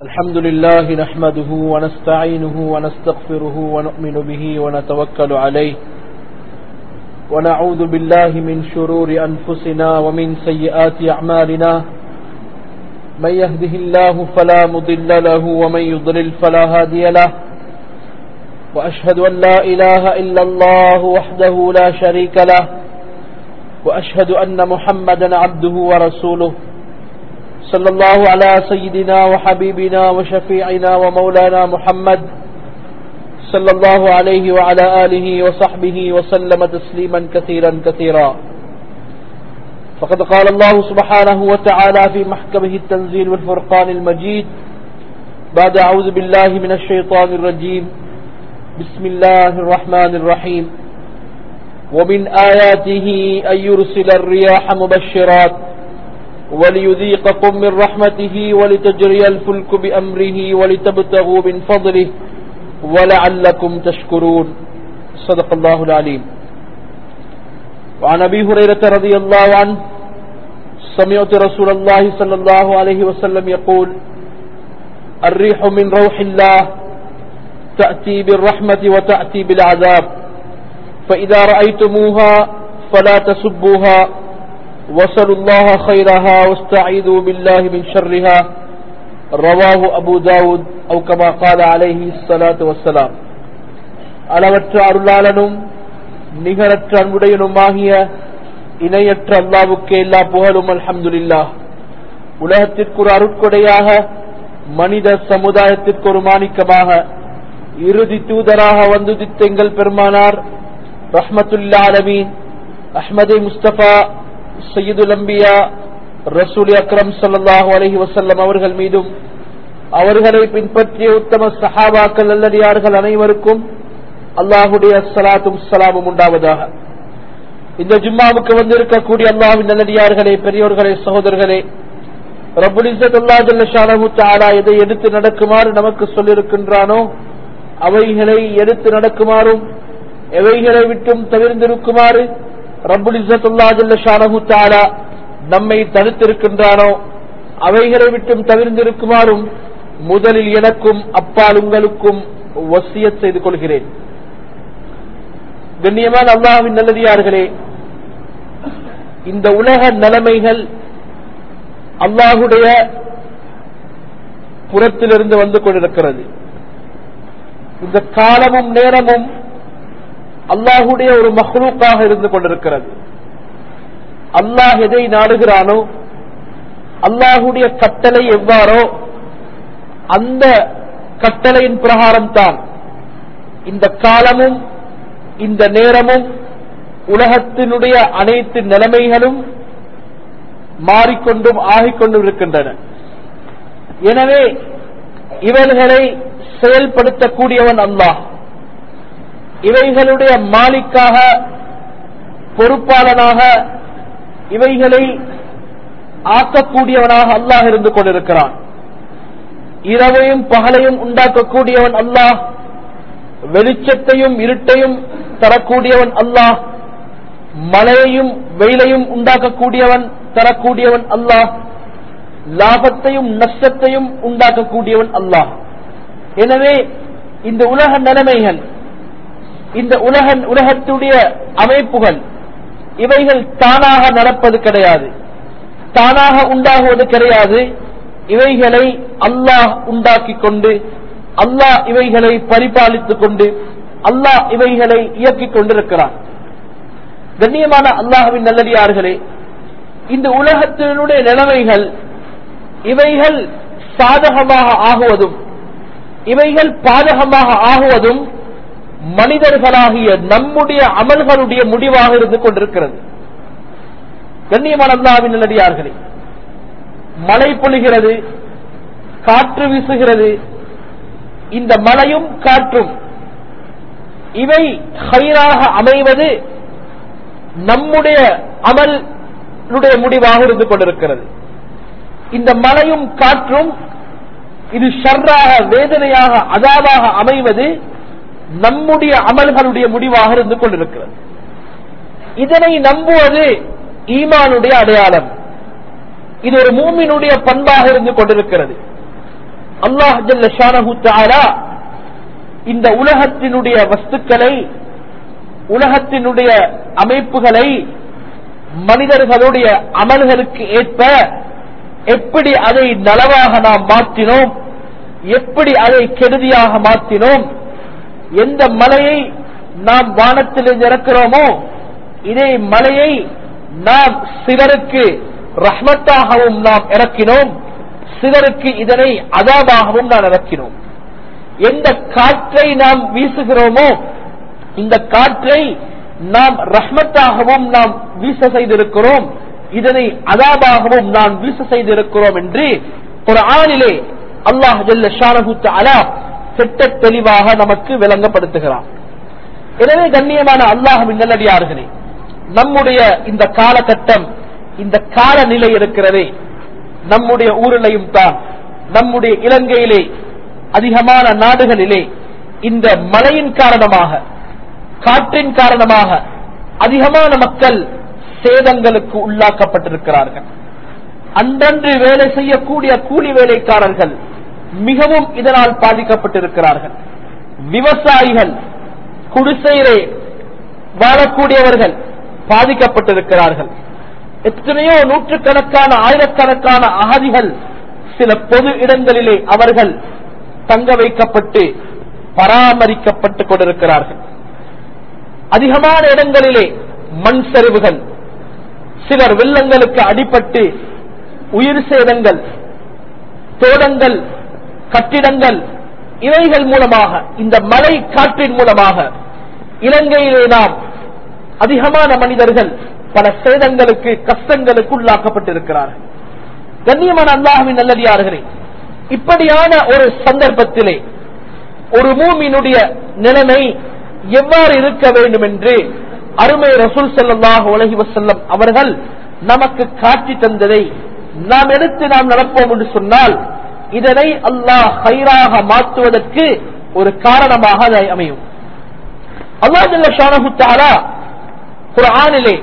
الحمد لله نحمده ونستعينه ونستغفره ونؤمن به ونتوكل عليه ونعوذ بالله من شرور أنفسنا ومن سيئات أعمالنا من يهده الله فلا مضل له ومن يضلل فلا هادي له وأشهد أن لا إله إلا الله وحده لا شريك له وأشهد أن محمدا عبده ورسوله صلى الله على سيدنا وحبيبنا وشفيعنا ومولانا محمد صلى الله عليه وعلى آله وصحبه وسلم تسليما كثيرا كثيرا فقد قال الله سبحانه وتعالى في محكمه التنزيل والفرقان المجيد بعد أعوذ بالله من الشيطان الرجيم بسم الله الرحمن الرحيم ومن آياته أن يرسل الرياح مبشرات وليذيقكم من رحمته ولتجري الفلك بأمره ولتبتغوا من فضله ولعلكم تشكرون صدق الله العليم وعن أبي هريرة رضي الله عنه سمعت رسول الله صلى الله عليه وسلم يقول الريح من روح الله تأتي بالرحمة وتأتي بالعذاب فإذا رأيتموها فلا تسبوها وصلوا الله خيرها واستعيذوا بالله من شرها رواه أبو داود أو كما قال عليه الصلاة والسلام அளவற்ற அருளாளனும் நிகரற்ற அன்புடையனுமாகிய இணையற்ற அல்லாவுக்கு எல்லா புகழும் அல்ஹம்துலில்லா உலகத்திற்கு ஒரு அருட்கொடையாக மனித சமுதாயத்திற்கு ஒரு மாணிக்கமாக இறுதி தூதராக வந்து தித்தெங்கள் பெருமானார் ரஹ்மத்துல்லா அலமீன் அஹ்மதே முஸ்தபா சையதுல் அம்பியா ரசூல் அக்ரம் சல்லாஹூ அலஹி வசல்லம் அவர்கள் மீதும் அவர்களை பின்பற்றிய உத்தம சஹாபாக்கள் அல்லடியார்கள் அனைவருக்கும் அல்லாஹுடைய சலாத்தும் சலாமும் உண்டாவதாக இந்த ஜும்மாவுக்கு வந்திருக்கக்கூடிய அல்லாஹின் நல்லடியார்களே பெரியோர்களே சகோதரர்களே ரபுல் இசத் அல்லா ஜல்லஷானு தாலா எதை எடுத்து நடக்குமாறு நமக்கு சொல்லியிருக்கின்றானோ அவைகளை எடுத்து நடக்குமாறும் எவைகளை விட்டும் தவிர்ந்திருக்குமாறு ரபுல் இசத்துல்லா ஜல்லஷானு தாலா நம்மை தடுத்திருக்கின்றானோ அவைகளை விட்டும் தவிர்ந்திருக்குமாறும் முதலில் எனக்கும் அப்பால் உங்களுக்கும் வசியத் செய்து கொள்கிறேன் கண்ணியமான அல்லாவின் நல்லதியார்களே இந்த உலக நிலைமைகள் அல்லாஹுடைய புறத்திலிருந்து வந்து கொண்டிருக்கிறது இந்த காலமும் நேரமும் அல்லாஹுடைய ஒரு மஹ்லூக்காக இருந்து கொண்டிருக்கிறது அல்லாஹ் எதை நாடுகிறானோ அல்லாஹுடைய கட்டளை எவ்வாறோ அந்த கட்டளையின் பிரகாரம் தான் இந்த காலமும் இந்த நேரமும் உலகத்தினுடைய அனைத்து நிலைமைகளும் மாறிக்கொண்டும் ஆகிக்கொண்டும் இருக்கின்றன எனவே இவர்களை செயல்படுத்தக்கூடியவன் அல்லாஹ் இவைகளுடைய மாலிக்காக பொறுப்பாளனாக இவைகளை ஆக்கக்கூடியவனாக அல்லாஹ் இருந்து கொண்டிருக்கிறான் இரவையும் பகலையும் உண்டாக்கக்கூடியவன் அல்லாஹ் வெளிச்சத்தையும் இருட்டையும் தரக்கூடியவன் அல்லாஹ் மழையையும் வெயிலையும் உண்டாக்கக்கூடியவன் தரக்கூடியவன் அல்லாஹ் லாபத்தையும் நஷ்டத்தையும் உண்டாக்கக்கூடியவன் அல்லாஹ் எனவே இந்த உலக நிலைமைகள் இந்த உலக உலகத்துடைய அமைப்புகள் இவைகள் தானாக நடப்பது கிடையாது தானாக உண்டாகுவது கிடையாது இவைகளை அல்லாஹ் உண்டாக்கி கொண்டு அல்லாஹ் இவைகளை பரிபாலித்துக் கொண்டு அல்லாஹ் இவைகளை இயக்கிக் கொண்டிருக்கிறான் கண்ணியமான அல்லாஹுவின் நல்லடியார்களே இந்த உலகத்தினுடைய நிலைமைகள் இவைகள் சாதகமாக ஆகுவதும் இவைகள் பாதகமாக ஆகுவதும் மனிதர்களாகிய நம்முடைய அமல்களுடைய முடிவாக இருந்து கொண்டிருக்கிறது கண்ணியமான அல்லாவின் நல்லடியார்களே மழை பொழிகிறது காற்று வீசுகிறது இந்த மழையும் காற்றும் இவை ஹைராக அமைவது நம்முடைய அமலுடைய முடிவாக இருந்து கொண்டிருக்கிறது இந்த மழையும் காற்றும் இது ஷர்ராக வேதனையாக அதாவாக அமைவது நம்முடைய அமல்களுடைய முடிவாக இருந்து கொண்டிருக்கிறது இதனை நம்புவது ஈமானுடைய அடையாளம் இது ஒரு மூமினுடைய பண்பாக இருந்து கொண்டிருக்கிறது அல்லாஹ் ஜல்ல ஷானஹு தஆலா இந்த உலகத்தினுடைய வஸ்துக்களை உலகத்தினுடைய அமைப்புகளை மனிதர்களுடைய அமல்களுக்கு ஏற்ப எப்படி அதை நலவாக நாம் மாற்றினோம் எப்படி அதை கெடுதியாக மாற்றினோம் எந்த மலையை நாம் வானத்தில் இறக்கிறோமோ இதே மலையை நாம் சிலருக்கு ரஹ்மத்தாகவும் நாம் இறக்கினோம் சிலருக்கு இதனை அதாபாகவும் நாம் இறக்கினோம் எந்த காற்றை நாம் வீசுகிறோமோ இந்த காற்றை நாம் ரஹ்மத்தாகவும் நாம் வீச செய்திருக்கிறோம் இதனை அதாபாகவும் நாம் வீச செய்திருக்கிறோம் என்று ஒரு ஆணிலே அல்லாஹ் ஜல்ல ஷானஹு தஆலா திட்ட தெளிவாக நமக்கு விளங்கப்படுத்துகிறான் எனவே கண்ணியமான அல்லாஹுவின் நல்லடியார்களே நம்முடைய இந்த காலகட்டம் இந்த காலநிலை இருக்கிறதே நம்முடைய ஊரிலையும் தான் நம்முடைய இலங்கையிலே அதிகமான நாடுகளிலே இந்த மழையின் காரணமாக காற்றின் காரணமாக அதிகமான மக்கள் சேதங்களுக்கு உள்ளாக்கப்பட்டிருக்கிறார்கள் அன்றன்று வேலை செய்யக்கூடிய கூலி வேலைக்காரர்கள் மிகவும் இதனால் பாதிக்கப்பட்டிருக்கிறார்கள் விவசாயிகள் குடிசையிலே வாழக்கூடியவர்கள் பாதிக்கப்பட்டிருக்கிறார்கள் எத்தனையோ நூற்றுக்கணக்கான ஆயிரக்கணக்கான அகதிகள் சில பொது இடங்களிலே அவர்கள் தங்க வைக்கப்பட்டு பராமரிக்கப்பட்டுக் கொண்டிருக்கிறார்கள் அதிகமான இடங்களிலே மண் சரிவுகள் சிலர் வெள்ளங்களுக்கு அடிபட்டு உயிர் சேதங்கள் தோட்டங்கள் கட்டிடங்கள் இவைகள் மூலமாக இந்த மழை காற்றின் மூலமாக இலங்கையிலே நாம் அதிகமான மனிதர்கள் பல சேதங்களுக்கு கஷ்டங்களுக்கு உள்ளாக்கப்பட்டிருக்கிறார்கள் கண்ணியமான அல்லாஹுவின் நல்லடியார்களே இப்படியான ஒரு சந்தர்ப்பத்திலே ஒரு மூமியினுடைய நிலைமை எவ்வாறு இருக்க வேண்டும் என்று அருமை ரசூல் ஸல்லல்லாஹு அலைஹி வஸல்லம் அவர்கள் நமக்கு காட்டி தந்ததை நாம் எடுத்து நாம் நடப்போம் என்று சொன்னால் இதனை அல்லாஹ் ஹைராக மாற்றுவதற்கு ஒரு காரணமாக அது அமையும் அல்லாஹ் ஜல்ல ஷானஹு தஆலா குர்ஆனிலே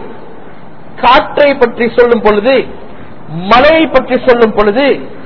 காற்றை பற்றி சொல்லும் பொழுது மழையை பற்றி சொல்லும் பொழுது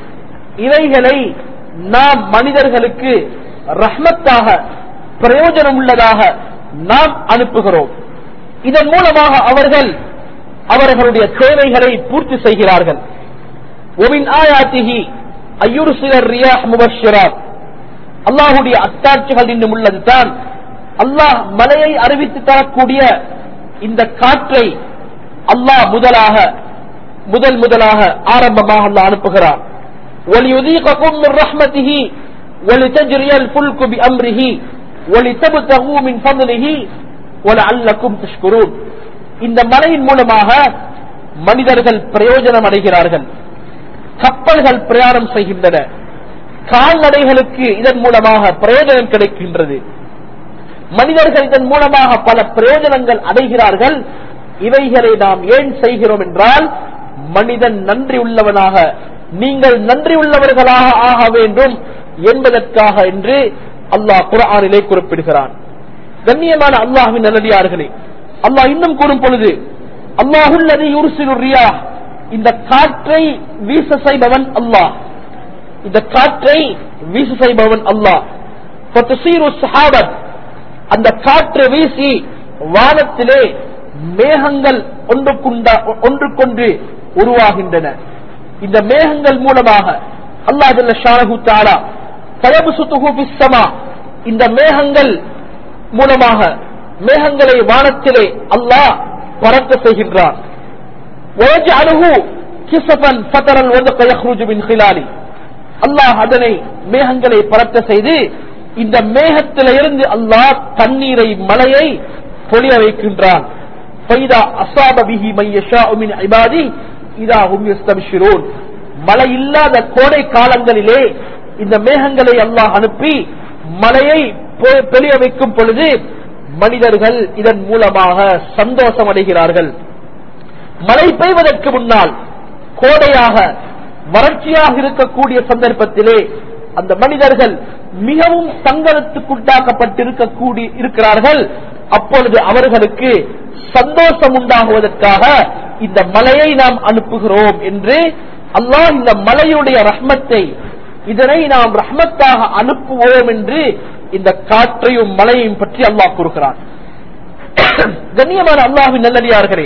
இவைகளை நாம் மனிதர்களுக்கு ரஹ்மத்தாக பிரயோஜனம் உள்ளதாக நாம் அனுப்புகிறோம் இதன் மூலமாக அவர்கள் அவர்களுடைய தேவைகளை பூர்த்தி செய்கிறார்கள் ஒமின் ஆயாத்திகி ஐயுர்சிலர் ரியாஹ் முபஷிராத் அல்லாஹுடைய அத்தாட்சிகள் இன்னும் உள்ளதுதான் அல்லாஹ் மலையை அறிவித்து தரக்கூடிய இந்த காற்றை அல்லாஹ் முதலாக முதல் முதலாக ஆரம்பமாக அல்லாஹ் அனுப்புகிறார் وَلِيُذِيقَكُم مِّن رَّحْمَتِهِ وَلِتَجْرِيَ الْفُلْكُ بِأَمْرِهِ وَلِتَبْتَغُوا مِن فَضْلِهِ وَلَعَلَّكُمْ تَشْكُرُونَ இந்த மலையின் மூலமாக மனிதர்கள் பிரயோஜனம் அடைகிறார்கள் கப்பல்கள் பிரயாணம் செய்கின்றன கால்நடைகளுக்கு இதன் மூலமாக பிரயோஜனம் கிடைக்கின்றது மனிதர்கள் இதன் மூலமாக பல பிரயோஜனங்கள் அடைகிறார்கள் இவைகளை நாம் ஏன் செய்கிறோம் என்றால் மனிதன் நன்றி உள்ளவனாக நீங்கள் நன்றி உள்ளவர்களாக ஆக வேண்டும் என்பதற்காக என்று அல்லாஹ் குரானிலே குறிப்பிடுகிறான் கண்ணியமான அல்லாஹின் நல்லடியார்களே அல்லாஹ் இன்னும் கூறும் பொழுது அல்லாஹுல்லதி ரியா இந்த காற்றை வீச செய்பவன் அல்லாஹ் இந்த காற்றை வீச செய்பவன் அல்லாஹ் சஹாபத் அந்த காற்று வீசி வானத்திலே மேகங்கள் ஒன்றுக்குண்டா ஒன்றுக்கொன்று உருவாகின்றன இந்த மேகங்கள் மூலமாக அல்லாஹ் ஜல்ல ஷானஹு தஆலா தயபுசுத்துஹு ஃபிஸ் ஸமா இந்த மேகங்கள் மூலமாக மேகங்களை வானத்திலே அல்லாஹ் பறக்க செய்கின்றான் ويجعله كسفا فترى الودق يخرج من خلاله அல்லாஹ் அதனை மேகங்களை பறக்க செய்து இந்த மேகத்தில இருந்து அல்லாஹ் தண்ணீரை மலையை பொழிய வைக்கின்றான் فإذا أصاب به من يشاء من عباده إذا هم يستبشرون மழை இல்லாத கோடை காலங்களிலே இந்த மேகங்களை அல்லாஹ் அனுப்பி மலையை பொ- பொழிய வைக்கும் பொழுது மனிதர்கள் இதன் மூலமாக சந்தோஷம் அடைகிறார்கள் மழை பெய்வதற்கு முன்னால் கோடையாக வறட்சியாக இருக்கக்கூடிய சந்தர்ப்பத்திலே அந்த மனிதர்கள் மிகவும் சங்கடத்துக்குண்டாக்கப்பட்டிருக்கக்கூடிய இருக்கிறார்கள் அப்பொழுது அவர்களுக்கு சந்தோஷம் உண்டாகுவதற்காக இந்த மலையை நாம் அனுப்புகிறோம் என்று அல்லாஹ் இந்த மலையுடைய ரஹ்மத்தை இதனை நாம் ரஹ்மத்தாக அனுப்புவோம் என்று இந்த காற்றையும் மழையையும் பற்றி அல்லாஹ் கூறுகிறான் கண்ணியமான அல்லாஹின் நல்லடியார்களே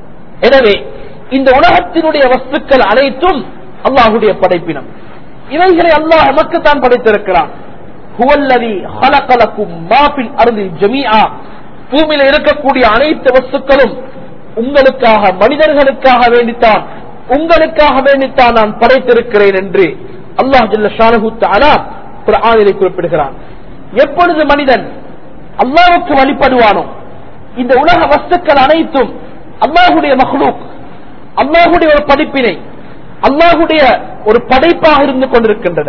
எனவே இந்த உலகத்தினுடைய வஸ்துக்கள் அனைத்தும் அல்லாஹுடைய படைப்பினம் இவைகளை அல்லாஹ் நமக்குத்தான் படைத்திருக்கிறான் ஹுவல்லதி ஹலகலக்கும் மாபில் அருந்தில் ஜமீஆ பூமியில இருக்கக்கூடிய அனைத்து வஸ்துக்களும் உங்களுக்காக மனிதர்களுக்காக வேண்டித்தான் உங்களுக்காக வேண்டித்தான் நான் படைத்திருக்கிறேன் என்று அல்லாஹ் ஜல்ல ஷானஹு தஆலா குர்ஆனிலே குறிப்பிடுகிறான் எப்பொழுது மனிதன் அல்லாஹ்வுக்கு வழிபடுவானோ இந்த உலக வஸ்துக்கள் அனைத்தும் அல்லாஹுடைய மஹ்லூக் அல்லாஹுடைய ஒரு படிப்பினை அல்லாஹுடைய ஒரு படைப்பாக இருந்து கொண்டிருக்கின்றன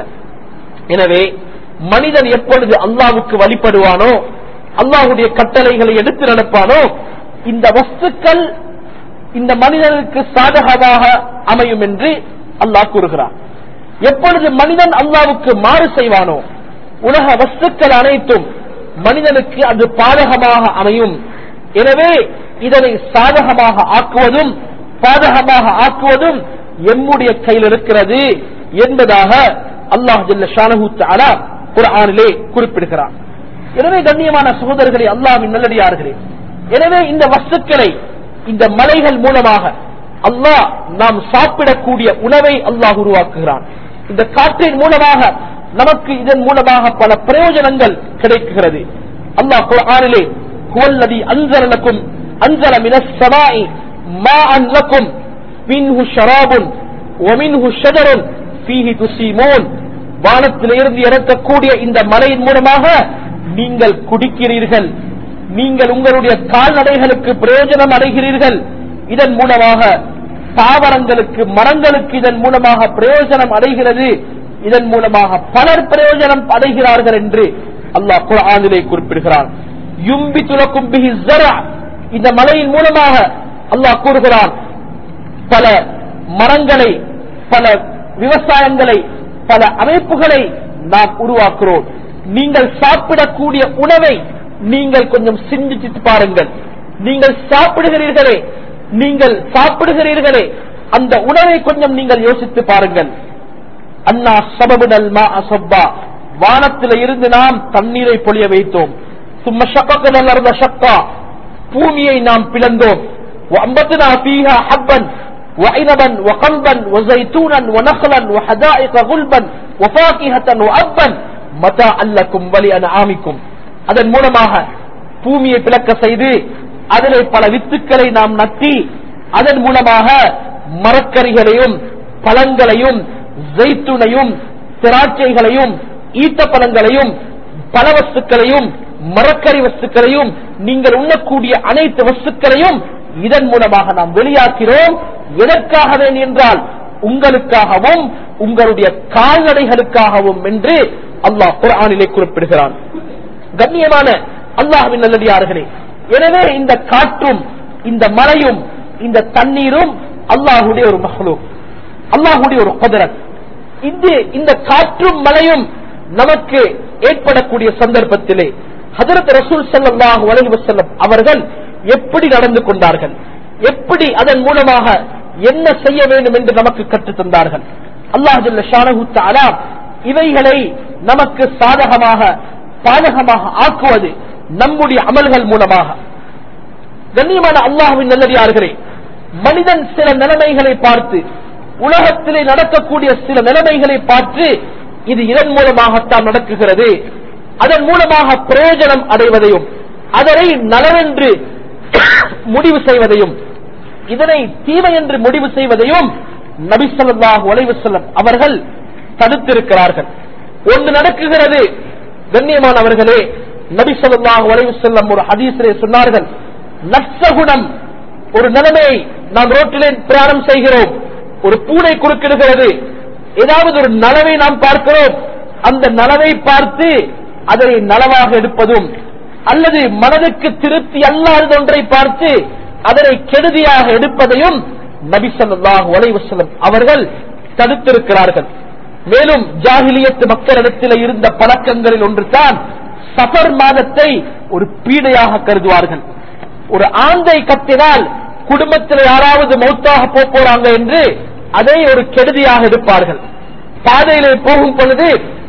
எனவே மனிதன் எப்பொழுது அல்லாஹ்வுக்கு வழிபடுவானோ அல்லாஹுடைய கட்டளைகளை எடுத்து நடப்பானோ இந்த வஸ்துக்கள் இந்த மனிதனுக்கு சாதகமாக அமையும் என்று அல்லாஹ் கூறுகிறான் எப்பொழுது மனிதன் அல்லாவுக்கு மாறு செய்வானோ உலக வஸ்துக்கள் அனைத்தும் மனிதனுக்கு அது பாதகமாக அமையும் எனவே இதனை சாதகமாக ஆக்குவதும் பாதகமாக ஆக்குவதும் எம்முடைய கையில் இருக்கிறது என்பதாக அல்லாஹ் ஜல்ல ஷானஹு தஆலா குர்ஆனிலே குறிப்பிடுகிறான் எனவே கண்ணியமான சகோதரர்களே அல்லாஹ்வின் நல்லடியார்களே எனவே இந்த வஸ்துக்களை இந்த மலைகள் மூலமாக அல்லாஹ் நாம் சாப்பிடக்கூடிய உணவை அல்லாஹ் உருவாக்குகிறான் இந்த காற்றின் மூலமாக நமக்கு இதன் மூலமாக பல பிரயோஜனங்கள் கிடைக்குகிறது அல்லாஹ் குர்ஆனிலே ஹுவல்லதி அன்ஸல லக்கும் அன்ஸல மினஸ் ஸமாஇ மாஅன் லக்கும் மின்ஹு ஷராபுன் வமின்ஹு ஷஜருன் ஃபீஹி துஸீமூன் வானத்திலிருந்து இறக்கக்கூடிய இந்த மலையின் மூலமாக நீங்கள் குடிக்கிறீர்கள் நீங்கள் உங்களுடைய கால்நடைகளுக்கு பிரயோஜனம் அடைகிறீர்கள் இதன் மூலமாக தாவரங்களுக்கு மரங்களுக்கு இதன் மூலமாக பிரயோஜனம் அடைகிறது இதன் மூலமாக பலர் பிரயோஜனம் அடைகிறார்கள் என்று அல்லாஹ் குர்ஆனிலே குறிப்பிடுகிறான் யும்பி துலக்கும் பிஹி ஸரஅ. இந்த மலையின் மூலமாக அல்லாஹ் கூறுகிறான் பல மரங்களை பல விவசாயங்களை பல அமைப்புகளை நாம் உருவாக்குறோம் நீங்கள் சாப்பிடக்கூடிய உணவை நீங்கள் கொஞ்சம் சிந்தித்து பாருங்கள் நீங்கள் சாப்பிடுகிறீர்களே நீங்கள் சாப்பிடுகிறீர்களே அந்த உணவை கொஞ்சம் நீங்கள் யோசித்து பாருங்கள் அண்ணா சபபுடல் மா அசப்பா வானத்தில இருந்து நாம் தண்ணீரை பொழிய வைத்தோம் சும்மா ஷக்கல் அலர்ந்த ஷக்கா பூமியை நாம் பிளந்தோம் وأنبتنا فيها حبا وعنبا وقلبا وزيتونا ونخلا وحدائق غلبا وفاكهة وأبا متاعا لكم ولأنعامكم அதன் மூலமாக பூமியை பிளக்க செய்து அதிலே பல வித்துக்களை நாம் நட்டி அதன் மூலமாக மரக்கறிகளையும் பழங்களையும் ஜெய்த்துனையும் திராட்சைகளையும் ஈட்ட பழங்களையும் பல வஸ்துக்களையும் மரக்கறி வஸ்துக்களையும் நீங்கள் உண்ணக்கூடிய அனைத்து வஸ்துக்களையும் இதன் மூலமாக நாம் வெளியாக்கிறோம் எதற்காக என்றால் உங்களுக்காகவும் உங்களுடைய கால்நடைகளுக்காகவும் என்று அல்லாஹ் குர்ஆனிலே குறிப்பிடுகிறான் கண்ணியமான அல்லாஹ்வின் நல்லடியார்களே எனவே இந்த காற்றும் இந்த மழையும் இந்த தண்ணீரும் அல்லாஹுடைய ஒரு மகளூர் அல்லாஹுடைய ஒரு குதிரத் இது இந்த காற்றும் மழையும் நமக்கு ஏற்படக்கூடிய சந்தர்ப்பத்திலே ஹதரத் ரசூல் ஸல்லல்லாஹு அலைஹி வஸல்லம் அவர்கள் எப்படி நடந்து கொண்டார்கள் எப்படி அதன் மூலமாக என்ன செய்ய வேண்டும் என்று நமக்கு கற்றுத் தந்தார்கள் அல்லாஹ் ஜல்ல ஷானஹு தஆலா இவைகளை நமக்கு சாதகமாக பாதகமாக ஆக்குவது நம்முடைய அமல்கள் மூலமாக கண்ணியமான அல்லாஹுவின் நல்லடியார்களே மனிதன் சில நிலைமைகளை பார்த்து உலகத்திலே நடக்கக்கூடிய சில நிலைமைகளை பார்த்து இது இதன் மூலமாகத்தான் நடக்குகிறது அதன் மூலமாக பிரயோஜனம் அடைவதையும் அதனை நலவென்று முடிவு செய்வதையும் இதனை தீமை என்று முடிவு செய்வதையும் நபி ஸல்லல்லாஹு அலைஹி வஸல்லம் அவர்கள் தடுத்திருக்கிறார்கள் ஒன்று நடக்குகிறது கண்ணியமானவர்களே நபி ஸல்லல்லாஹு அலைஹி வஸல்லம் ஒரு ஹதீஸிலே சொன்னார்கள் நற்சகுணம் ஒரு நிலைமையை நாம் ரோட்டிலே பிரயாணம் செய்கிறோம் ஒரு பூனை குறுக்கிடுகிறது ஏதாவது ஒரு நலவை நாம் பார்க்கிறோம் அந்த நலவை பார்த்து அதனை நலவாக எடுப்பதும் அல்லது மனதுக்கு திருப்தி அல்லாதது ஒன்றை பார்த்து அதனை கெடுதியாக எடுப்பதையும் நபி ஸல்லல்லாஹு அலைஹி வஸல்லம் அவர்கள் தடுத்திருக்கிறார்கள் மேலும் ஜாகிலியத்து மக்களிடத்தில் இருந்த பழக்கங்களில் ஒன்றுதான் சஃபர் மாதத்தை ஒரு பீடையாக கருதுவார்கள் ஒரு ஆந்தை கத்தினால் குடும்பத்தில் யாராவது மௌத்தாக போறாங்க என்று அதை ஒரு கெடுதியாக எடுப்பார்கள் பாதையிலே போகும் பொழுது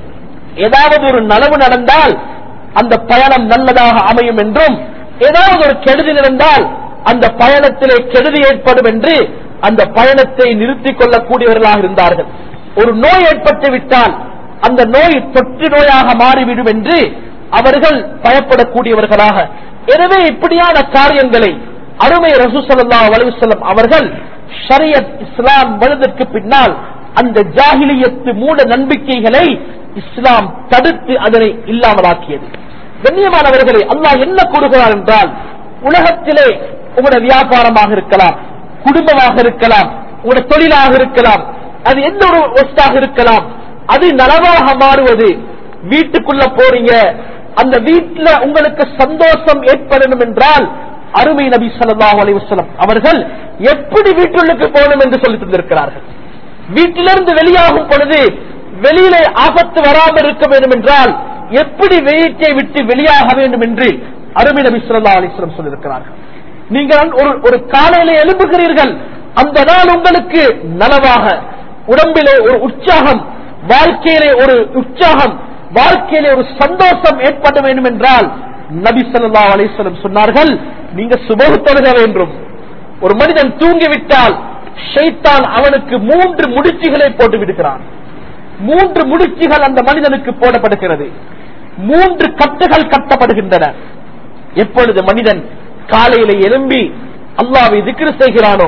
ஏதாவது ஒரு நலவு நடந்தால் அந்த பயணம் நல்லதாக அமையும் என்றும் ஏதாவது ஒரு கெடுதி நடந்தால் அந்த பயணத்திலே கெடுதி ஏற்படும் என்று அந்த பயணத்தை நிறுத்திக் கொள்ளக்கூடியவர்களாக இருந்தார்கள் ஒரு நோய் ஏற்பட்டு விட்டால் அந்த நோய் தொற்று நோயாக மாறிவிடும் என்று அவர்கள் பயப்படக்கூடியவர்களாக எனவே இப்படியான காரியங்களை அருமை ரசூசல்லா அலுவலம் அவர்கள் ஷரியத் இஸ்லாம் வருவதற்கு பின்னால் அந்த ஜாகிலியத்து மூட நம்பிக்கைகளை இஸ்லாம் தடுத்து அதனை இல்லாமலாக்கியது கண்ணியமானவர்களை அல்லாஹ் என்ன கூறுகிறார் என்றால் உலகத்திலே உங்களுடைய வியாபாரமாக இருக்கலாம் குடும்பமாக இருக்கலாம் உங்களுடைய தொழிலாக இருக்கலாம் அது எந்த ஒரு ஒஸ்டாக இருக்கலாம் அது நலவாக மாறுவது வீட்டுக்குள்ள போறீங்க அந்த வீட்டுல உங்களுக்கு சந்தோஷம் ஏற்படணும் என்றால் அருமை நபி ஸல்லல்லாஹு அலைஹி வஸல்லம் அவர்கள் எப்படி வீட்டுள்ளுக்கு போகணும் என்று சொல்லி தந்திருக்கிறார்கள் வீட்டிலிருந்து வெளியாகும் பொழுது வெளியிலே ஆபத்து வராமல் இருக்க வேண்டும் என்றால் எப்படி வீட்டை விட்டு வெளியாக வேண்டும் என்று அருமை நபி ஸல்லல்லாஹு அலைஹி வஸல்லம் சொல்லியிருக்கிறார்கள் நீங்கள் ஒரு ஒரு காலையில எழுப்புகிறீர்கள் அந்த நாள் உங்களுக்கு நலவாக உடம்பிலே ஒரு உற்சாகம் வாழ்க்கையிலே ஒரு உற்சாகம் வாழ்க்கையிலே ஒரு சந்தோஷம் ஏற்பட வேண்டும் என்றால் நபி ஸல்லல்லாஹு அலைஹி வஸல்லம் சொன்னார்கள் நீங்க சுபஹ் தொழுக வேண்டும் ஒரு மனிதன் தூங்கிவிட்டால் ஷைத்தான் அவனுக்கு மூன்று முடிச்சுகளை போட்டு விடுகிறான் மூன்று முடிச்சுகள் அந்த மனிதனுக்கு போடப்படுகிறது மூன்று கட்டுகள் கட்டப்படுகின்றன எப்பொழுது மனிதன் காலையில எழும்பி அல்லாவை திக்ரு செய்கிறானோ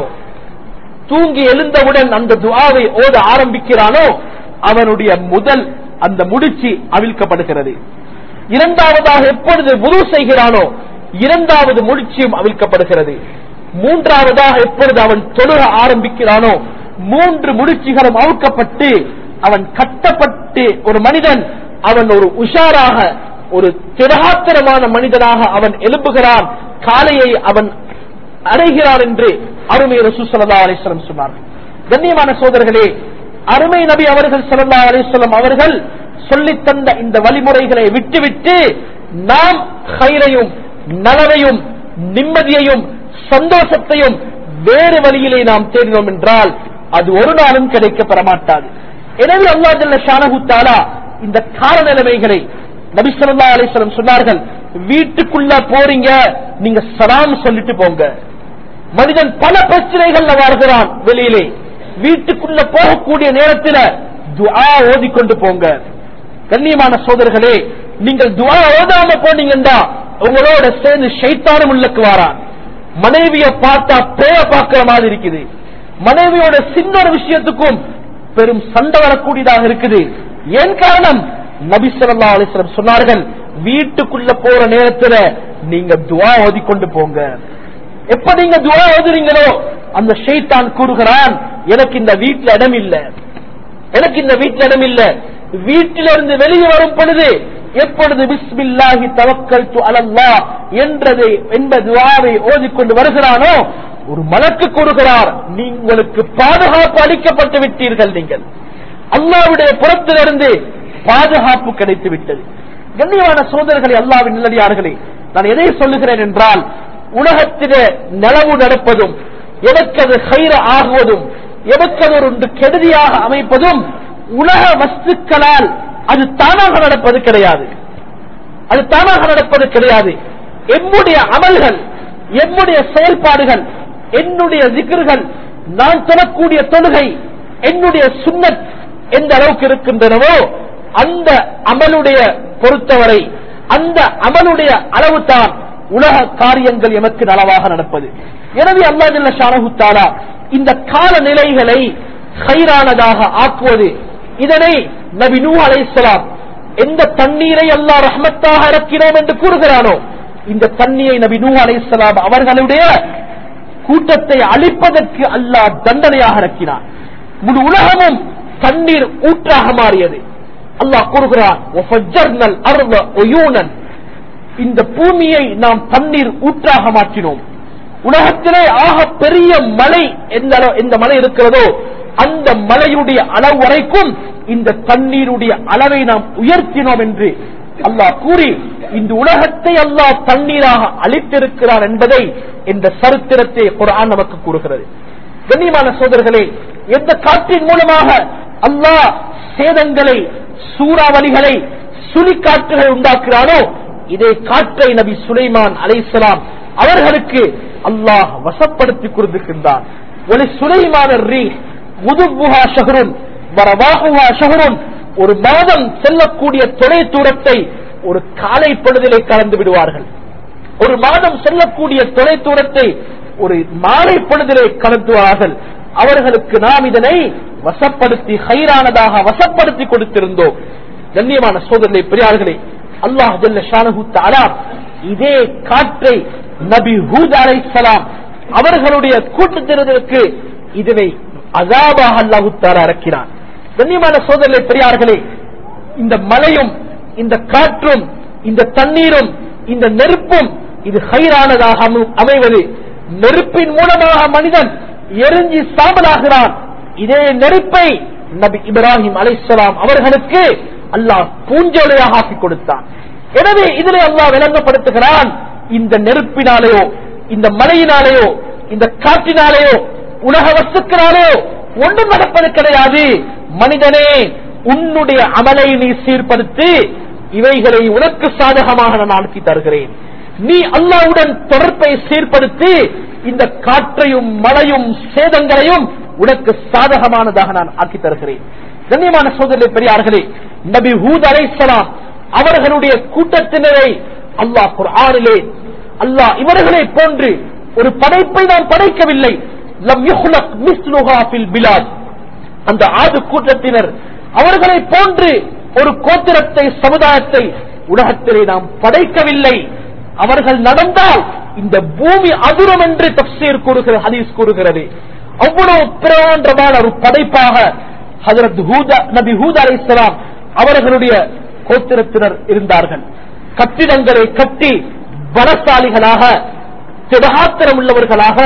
தூங்கி எழுந்தவுடன் அந்த துஆவை ஓத ஆரம்பிக்கிறானோ அவனுடைய முதல் அந்த முடிச்சு அவிழ்க்கப்படுகிறது இரண்டாவதாக எப்பொழுது முழு செய்கிறானோ இரண்டாவது முடிச்சியும் அவிழ்க்கப்படுகிறது மூன்றாவதாக எப்பொழுது அவன் தொழுக ஆரம்பிக்கிறானோ மூன்று முடிச்சுகளும் அவுக்கப்பட்டு அவன் கட்டப்பட்டு ஒரு மனிதன் அவன் ஒரு உஷாராக ஒரு திரகாத்திரமான மனிதனாக அவன் எழுப்புகிறான் காலையை அவன் அடைகிறான் என்று அருமை ரசூ சல்லா அலிஸ்லம் சொன்னார்கள் கண்ணியமான சோதர்களே அருமை நபி அவர்கள் சல்லா அலிஸ்லம் அவர்கள் சொல்லித் தந்த இந்த வழிமுறைகளை விட்டுவிட்டு நாம் ஹைரையும் நலவையும் நிம்மதியையும் சந்தோஷத்தையும் வேறு வழியிலே நாம் தேடினோம் என்றால் அது ஒரு நாளும் கிடைக்கப்பெற மாட்டாது எனவே அல்லா ஜல்ல ஷானஹு தாலா இந்த கால நிலைமைகளை நபி ஸல்லல்லாஹு அலைஹி வஸல்லம் சொன்னார்கள் வீட்டுக்குள்ள போறீங்க நீங்க சலாம் சொல்லிட்டு போங்க மனிதன் பல பிரச்சனைகள்ல வாழ்கிறான் வெளியிலே வீட்டுக்குள்ள போகக்கூடிய நேரத்தில் துஆ ஓதிக்கொண்டு போங்க கண்ணியமான சோதர்களே நீங்கள் துஆ ஓதாம போனீங்கன்னா உங்களோட சேர்ந்து ஷைத்தானும் உள்ளக்கு வாரான் மனைவியை பார்த்தா பேய பார்க்கிற மாதிரி இருக்குது மனைவியோட சின்ன ஒரு விஷயத்துக்கும் பெரும் சண்டை வரக்கூடியதாக இருக்குது ஏன் காரணம் நபி ஸல்லல்லாஹு அலைஹி வஸல்லம் சொன்னார்கள் வீட்டுக்குள்ள போற நேரத்துல நீங்க துஆ ஓதிக்கொண்டு போங்க எப்ப நீங்க துஆ ஓதுறீங்களோ அந்த ஷைத்தான் கூறுகிறான் எனக்கு இந்த வீட்டுல இடம் இல்ல எனக்கு இந்த வீட்டுல இடம் இல்ல வீட்டிலிருந்து வெளியே வரும் பொழுது எப்பொழுது பிஸ்மில்லாஹி தவக்கல்து அலல்லாஹ் என்றதை என்ற துஆவை ஓதிக்கொண்டு வருகிறானோ ஒரு மலக்கு கூறுகிறார் நீங்களுக்கு பாதுகாப்பு அளிக்கப்பட்டு விட்டீர்கள் நீங்கள் அல்லாவுடைய புறத்திலிருந்து பாதுகாப்பு கிடைத்து விட்டது கண்ணியமான சோதரர்களை அல்லாவின் நிலடியார்களே நான் எதை சொல்லுகிறேன் என்றால் உலகத்திலே நிலவு நடப்பதும் எதற்கு அது கயிற ஆகுவதும் எதற்கு அது ஒரு கெடுதியாக அமைப்பதும் உலக வஸ்துக்களால் அது தானாக நடப்பது கிடையாது அது தானாக நடப்பது கிடையாது எம்முடைய அமல்கள் எம்முடைய செயல்பாடுகள் என்னுடைய திகர்கள் நான் சொல்லக்கூடிய தொழுகை என்னுடைய சுண்ணத் எந்த அளவுக்கு இருக்கின்றனவோ அந்த அமலுடைய பொறுத்தவரை அந்த அமலுடைய அளவு தான் உலக காரியங்கள் எமக்கு நலவாக நடப்பது எனவே அல்லா ஷானகுத்தாலா இந்த கால நிலைகளை ஹைரானதாக ஆக்குவது இதனை நபி நூ அலைசலாம் எந்த தண்ணீரை அல்லாஹ் ரஹ்மத்தாக இறக்கினோம் என்று கூறுகிறானோ இந்த தண்ணீரை நபி நூ அலைசலாம் அவர்களுடைய கூட்டத்தை அழிப்பதற்கு அல்லாஹ் தண்டனையாக இறக்கினார் முழு உலகமும் தண்ணீர் ஊற்றாக மாறியது அல்லாஹ் கூறுகிறான் "வஃபஜ்ஜர்னல் அர்த உயூனன்." இந்த பூமியை நாம் தண்ணீர் ஊற்றாக மாற்றினோம் உலகத்திலே ஆக பெரிய மலை எந்த அளவு- எந்த மலை இருக்கிறதோ அந்த மலையுடைய அளவு வரைக்கும் இந்த தண்ணீருடைய அளவை நாம் உயர்த்தினோம் என்று அல்லாஹ் கூறி இந்த உலகத்தை அல்லாஹ் தண்ணீராக அளித்திருக்கிறார் என்பதை இந்த சரித்திரத்தை குர்ஆன் நமக்கு கூறுகிறது கண்ணியமான சோதர்களே எந்த காற்றின் மூலமாக அல்லாஹ் சேதங்களை சூறாவளிகளை சுழிக்காற்றுகளை உண்டாக்குறானோ இதே காற்றை நபி சுலைமான் அலைசலாம் அவர்களுக்கு அல்லாஹ் வசப்படுத்தி கொடுத்திருக்கின்றான் ஒரு சுலைமான ரீ முதுகுஹா ஷஹருன் வரவாகுஹா ஷஹருன் ஒரு மாதம் செல்லக்கூடிய தொலை தூரத்தை ஒரு காலை பொழுதிலே கலந்து விடுவார்கள் ஒரு மாதம் செல்லக்கூடிய தொலை தூரத்தை ஒரு மாலை பொழுதிலே கலந்துவார்கள் அவர்களுக்கு நாம் இதனை வசப்படுத்தி ஹைரானதாக வசப்படுத்தி கொடுத்திருந்தோம் கண்ணியமான சோதனை பெரியார்களே அல்லாஹ் ஜல்ல ஷானஹு தஆலா இதே காற்றை நபி ஹூத் அலைஹிஸ்ஸலாம் அவர்களுடைய கூட்டத்தினருக்கு இதனை அசாபாக அல்லாஹு தஆலா இறக்கினான் கண்ணியமான சோதனை பெரியார்களே இந்த மலையும் இந்த காற்றும் இந்த தண்ணீரும் இந்த நெருப்பும் இது ஹைரானதாக அமை- அமைவது நெருப்பின் மூலமாக மனிதன் எரிஞ்சி சாம்பலாகிறான் இதே நெருப்பை நபி இப்ராஹிம் அலைஹிஸ்ஸலாம் அவர்களுக்கு அல்லாஹ் பூஞ்சோலையாக ஆக்கி கொடுத்தான் எனவே இதிலே அல்லாஹ் விளங்கப்படுத்துகிறான் இந்த நெருப்பினாலேயோ இந்த மழையினாலேயோ இந்த காற்றினாலேயோ உலக வஸ்துக்களினாலேயோ ஒன்றும் நடப்பது கிடையாது மனிதனே உன்னுடைய அமலை நீ சீர்படுத்தி இவைகளை உனக்கு சாதகமாக நான் ஆக்கி தருகிறேன் நீ அல்லாவுடன் தொடர்பை சீர்படுத்தி இந்த காற்றையும் மழையும் சேதங்களையும் உனக்கு சாதகமானதாக நான் ஆக்கி தருகிறேன் கண்ணியமான சோதனை பெரியார்களே நபி ஹூத் அலைசலாம் அவர்களுடைய கூட்டத்தினரை அல்லாஹ் குர்ஆனிலே அல்லாஹ் இவர்களை போன்று ஒரு படைப்பை நாம் படைக்கவில்லை லம் யுஹ்லக் மிஸ்லுஹா ஃபில் பிலாத் அந்த ஆது கூட்டத்தினர் அவர்களை போன்று ஒரு கோத்திரத்தை சமுதாயத்தை உலகத்திலே நாம் படைக்கவில்லை அவர்கள் நடந்தால் இந்த பூமி அதிரும் என்று தப்சீர் கூறுகிற ஹதீஸ் கூறுகிறது அவ்வளவு பிரமாண்டமான ஒரு படைப்பாக ஹஜரத் ஹூதா நபி ஹூத் அலைஹிஸ்ஸலாம் அவர்களுடைய கோத்திரத்தினர் இருந்தார்கள் கட்டிடங்களை கட்டி பலசாலிகளாக திடகாத்திரம் உள்ளவர்களாக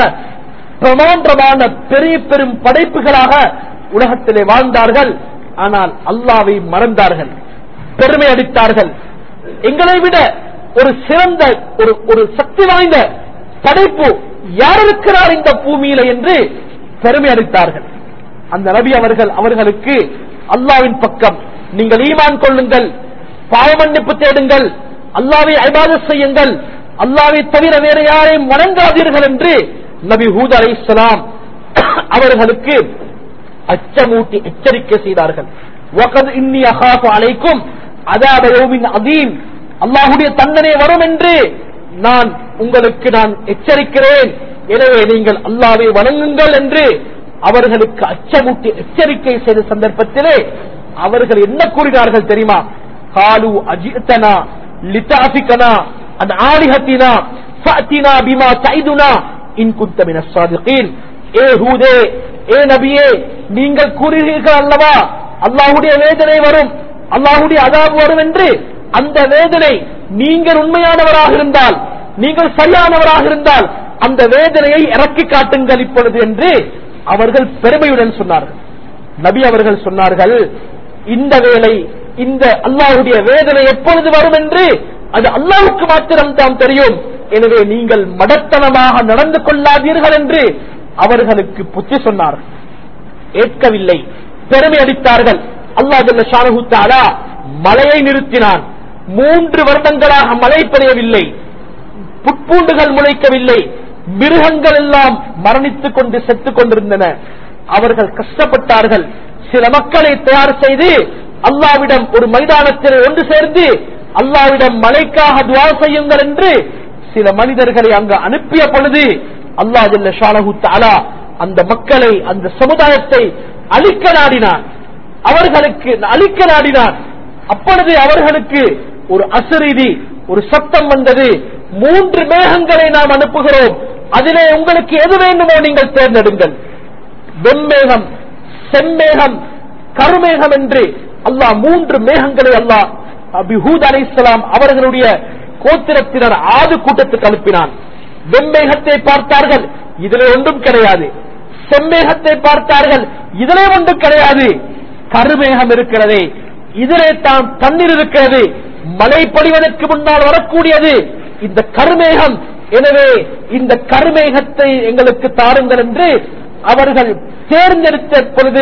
பிரமாண்டமான பெரிய பெரும் படைப்புகளாக உலகத்திலே வாழ்ந்தார்கள் ஆனால் அல்லாவை மறந்தார்கள் பெருமை அடித்தார்கள் எங்களை விட ஒரு சிறந்த ஒரு ஒரு சக்தி வாய்ந்த படைப்பு யார் இருக்கிறார் இந்த பூமியில என்று பெருமை அடித்தார்கள் அந்த நபி அவர்கள் அவர்களுக்கு அல்லாவின் பக்கம் நீங்கள் ஈமான் கொள்ளுங்கள் பாவ மன்னிப்பு தேடுங்கள் அல்லாவை ஐபாதத் செய்யுங்கள் அல்லாவை தவிர வேற யாரையும் வணங்காதீர்கள் என்று நபி ஹூத் அலைஹிஸ்ஸலாம் அவர்களுக்கு அச்சமூட்டி எச்சரிக்கை செய்தார்கள் வகத் இன்னி அகாஃபு அலைக்கும் அதாப யௌமின் அதீம் அல்லாஹ்வுடைய தண்டனை வரும் என்று நான் உங்களுக்கு நான் எச்சரிக்கிறேன் எனவே நீங்கள் அல்லாவை வணங்குங்கள் என்று அவர்களுக்கு அச்சமூட்டி எச்சரிக்கை செய்த சந்தர்ப்பத்திலே அவர்கள் என்ன கூறினார்கள் தெரியுமா காலு அஜித்தனா லிதாஃபிகனா அன் ஆலிஹத்தினா ஃபஅத்தினா பிமா தைதுனா இன் குந்த மின சாதிகீன் ஏ ஹூதே ஏ நபியே நீங்கள் கூறுகிறீர்கள் அல்லவா அல்லாஹ்வுடைய வேதனை வரும் அல்லாஹ்வுடைய அதாபு வரும் என்று அந்த வேதனை நீங்கள் உண்மையானவராக இருந்தால் நீங்கள் சரியானவராக இருந்தால் அந்த வேதனையை இறக்கி காட்டுங்கள் இப்பொழுது என்று அவர்கள் பெருமையுடன் சொன்னார்கள் நபி அவர்கள் சொன்னார்கள் இந்த வேலை இந்த அல்லாஹ்வுடைய வேதனை எப்பொழுது வரும் என்று அது அல்லாஹ்வுக்கு மாத்திரம் தான் தெரியும் எனவே நீங்கள் மடத்தனமாக நடந்து கொள்ளாதீர்கள் என்று அவர்களுக்கு புத்தி சொன்னார்கள் ஏற்கவில்லை பெருமை அடித்தார்கள் அல்லாஹ் ஜல்ல ஷானஹு தஆலா மழையை நிறுத்தினான் மூன்று வருடங்களாக மழை பெய்யவில்லை புட்பூண்டுகள் முளைக்கவில்லை மிருகங்கள் எல்லாம் மரணித்துக் கொண்டு செத்துக் கொண்டிருந்தன அவர்கள் கஷ்டப்பட்டார்கள் சில மக்களை தயார் செய்து அல்லாவிடம் ஒரு மைதானத்தில் ஒன்று சேர்ந்து அல்லாவிடம் மழைக்காக துவா செய்யுங்கள் என்று சில மனிதர்களை அங்கு அனுப்பிய பொழுது அல்லா ஜல்ல ஷானஹு தஆலா அந்த மக்களை அந்த சமுதாயத்தை அழிக்க நாடினான் அவர்களுக்கு அழிக்க நாடினான் அப்பொழுது அவர்களுக்கு ஒரு அசரீதி ஒரு சத்தம் வந்தது மூன்று மேகங்களை நாம் அனுப்புகிறோம் அதிலே உங்களுக்கு எது வேண்டுமோ நீங்கள் தேர்ந்தெடுங்கள் வெம்மேகம் செம்மேகம் கருமேகம் என்று அல்லாஹ் மூன்று மேகங்களை அல்லாஹ் அபிஹூத் அலைஹிஸ்ஸலாம் அவர்களுடைய கோத்திரத்தினர் ஆது கூட்டத்துக்கு அனுப்பினான் வெம்மேகத்தை பார்த்தார்கள் இதிலே ஒன்றும் கிடையாது செம்மேகத்தை பார்த்தார்கள் இதிலே ஒன்றும் கிடையாது கருமேகம் இருக்கிறதே இதிலே தான் தண்ணீர் இருக்கிறது மழை பொழிவதற்கு முன்னால் வரக்கூடியது இந்த கருமேகம் எனவே இந்த கருமேகத்தை எங்களுக்கு தாருங்கள் என்று அவர்கள் தேர்ந்தெடுத்த பொழுது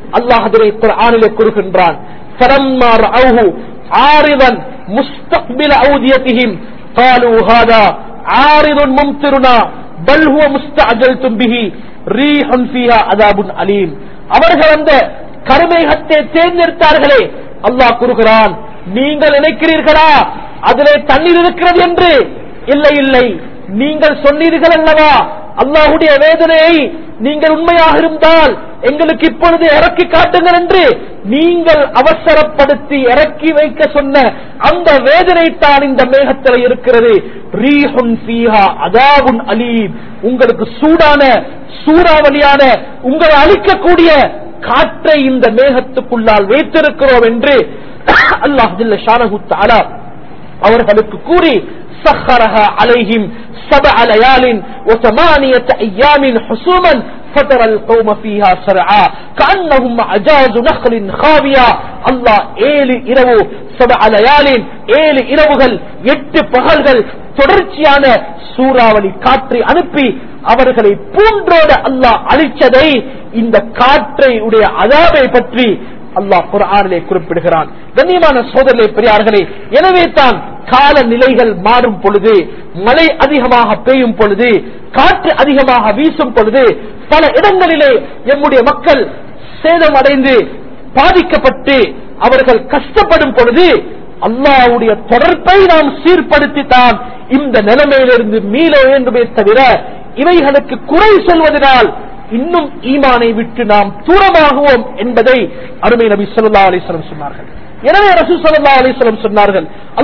அல்லாஹ் அதனை குர்ஆனிலே கூறுகின்றான் فَلَمَّا رَأَوْهُ عَارِضًا مُسْتَقْبِلَ أَوْدِيَتِهِمْ قَالُوا هَذَا عَارِضٌ مُمْطِرُنَا بَلْ هُوَ مُسْتَعْجَلْتُمْ بِهِ رِيحٌ فِيهَا عَذَابٌ أَلِيمٌ அவர்கள் அந்த கருமேகத்தை தேர்ந்தெடுத்தார்களே அல்லாஹ் கூறுகிறான் நீங்கள் நினைக்கிறீர்களா அதிலே தண்ணீர் இருக்கிறது என்று இல்லை இல்லை நீங்கள் சொன்னீர்கள் அல்லவா அல்லாஹுடைய வேதனையை நீங்கள் உண்மையாக இருந்தால் எங்களுக்கு இப்பொழுது இறக்கி காட்டுங்கள் என்று நீங்கள் அவசரப்படுத்தி இறக்கி வைக்க சொன்ன அந்த வேதனை தான் இந்த மேகத்தில் இருக்கிறது ரீஹுன் ஃபீஹா அதாவுன் அலீம் உங்களுக்கு சூடான சூறாவளியான உங்களை அழிக்கக்கூடிய காற்றை இந்த மேகத்துக்குள்ளால் வைத்திருக்கிறோம் என்று அல்லாஹ் ஜல்ல ஷானஹு தஆலா அவர்களுக்கு கூறி سخرها عليهم سبع ليال وثمانية أيام حسوما فترى القوم فيها سرعا كأنهم أعجاز نخل خاوية الله ஏழு இரவு சப லயாலின் ஏழு இரவுகள் எட்டு பகல்கள் தொடர்ச்சியான சூறாவளி காற்றை அனுப்பி அவர்களை பூன்றோட அல்லாஹ் அழிச்சதை இந்த காற்றை உடைய அதாவை பற்றி அல்லாஹ் குரானிலே குறிப்பிடுகிறான் கண்ணியமான சோதரே பெரியார்களே எனவே தான் கால நிலைகள் மாறும் பொழுது மழை அதிகமாக பெய்யும் பொழுது காற்று அதிகமாக வீசும் பொழுது பல இடங்களிலே எம்முடைய மக்கள் சேதம் அடைந்து பாதிக்கப்பட்டு அவர்கள் கஷ்டப்படும் பொழுது அல்லாவுடைய தொடர்பை நாம் சீர்படுத்தித்தான் இந்த நிலைமையிலிருந்து மீள வேண்டுமே தவிர இவைகளுக்கு குறை சொல்வதனால் இன்னும் ஈமானை விட்டு நாம் தூரமாகுவோம் என்பதை அருமை நபி சொல்லா அலிஸ்லம் சொன்னார்கள் எனவே ரசூ சல்லா அலிஸ்லம் சொன்னார்கள்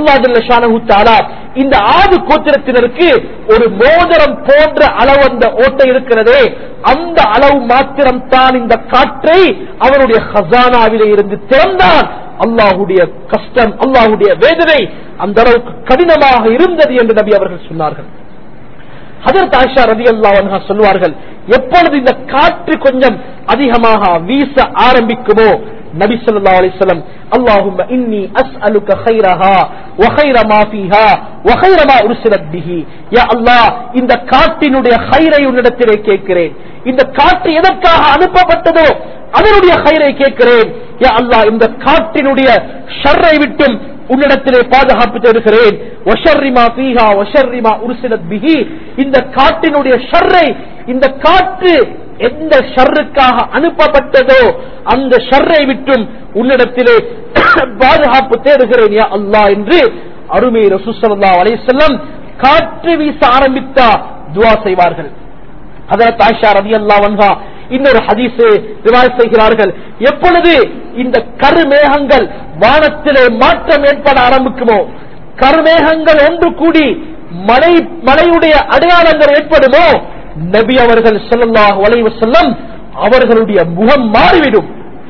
அல்லாஹ் இந்த ஆது கோத்திரத்தினருக்கு ஒரு மோதிரம் போன்ற அளவு அந்த ஓட்டை இருக்கிறதே அந்த அளவு மாத்திரம் தான் இந்த காற்றை அவருடைய ஹசானாவிலே இருந்து திறந்தான் அல்லாஹுடைய கஷ்டம் அல்லாஹுடைய வேதனை அந்த அளவுக்கு கடினமாக இருந்தது என்று நபி அவர்கள் சொன்னார்கள் ஹதரத் ஆஷா ரதி அல்லா சொல்வார்கள் எப்பொழுது இந்த காற்று கொஞ்சம் அதிகமாக வீச ஆரம்பிக்குமோ நபி சொல்லா அலிஸ்லம் அல்லாஹும் இன்னி அஸ்அலுக கைரஹா வகைர மா ஃபீஹா வகைர மா உர்சிலத் பிஹி யா அல்லாஹ் இந்த காற்றினுடைய கைரை உன்னிடத்திலே கேட்கிறேன் இந்த காற்று எதற்காக அனுப்பப்பட்டதோ அதனுடைய கயிறை கேட்கிறேன் யா அல்லாஹ் இந்த காற்றினுடைய ஷர்ரை விட்டும் உன்னிடத்திலே பாதுகாப்பு தேடுகிறேன் இந்த காட்டினுடைய ஷர்ரை இந்த காற்று எந்த ஷர்ருக்காக அனுப்பப்பட்டதோ அந்த ஷர்ரை விட்டும் உன்னிடத்திலே பாதுகாப்பு தேடுகிறேன் யா அல்லாஹ் என்று அருமை ரசூசல்லா அலையம் காற்று வீச ஆரம்பித்தா துவா செய்வார்கள் அதற்கு ஆஷா ரதி அல்லா வன்ஹா இன்னொரு ஹதீஸு ரிவாய் செய்கிறார்கள் எப்பொழுது இந்த கருமேகங்கள் வானத்திலே மாற்றம் ஏற்பட ஆரம்பிக்குமோ கருமேகங்கள் ஒன்று கூடி மழை மழையுடைய அடையாளங்கள் ஏற்படுமோ நபி அவர்கள் சொல்லல்லாஹ் வளைவு செல்லம் அவர்களுடைய முகம் மாறிவிடும்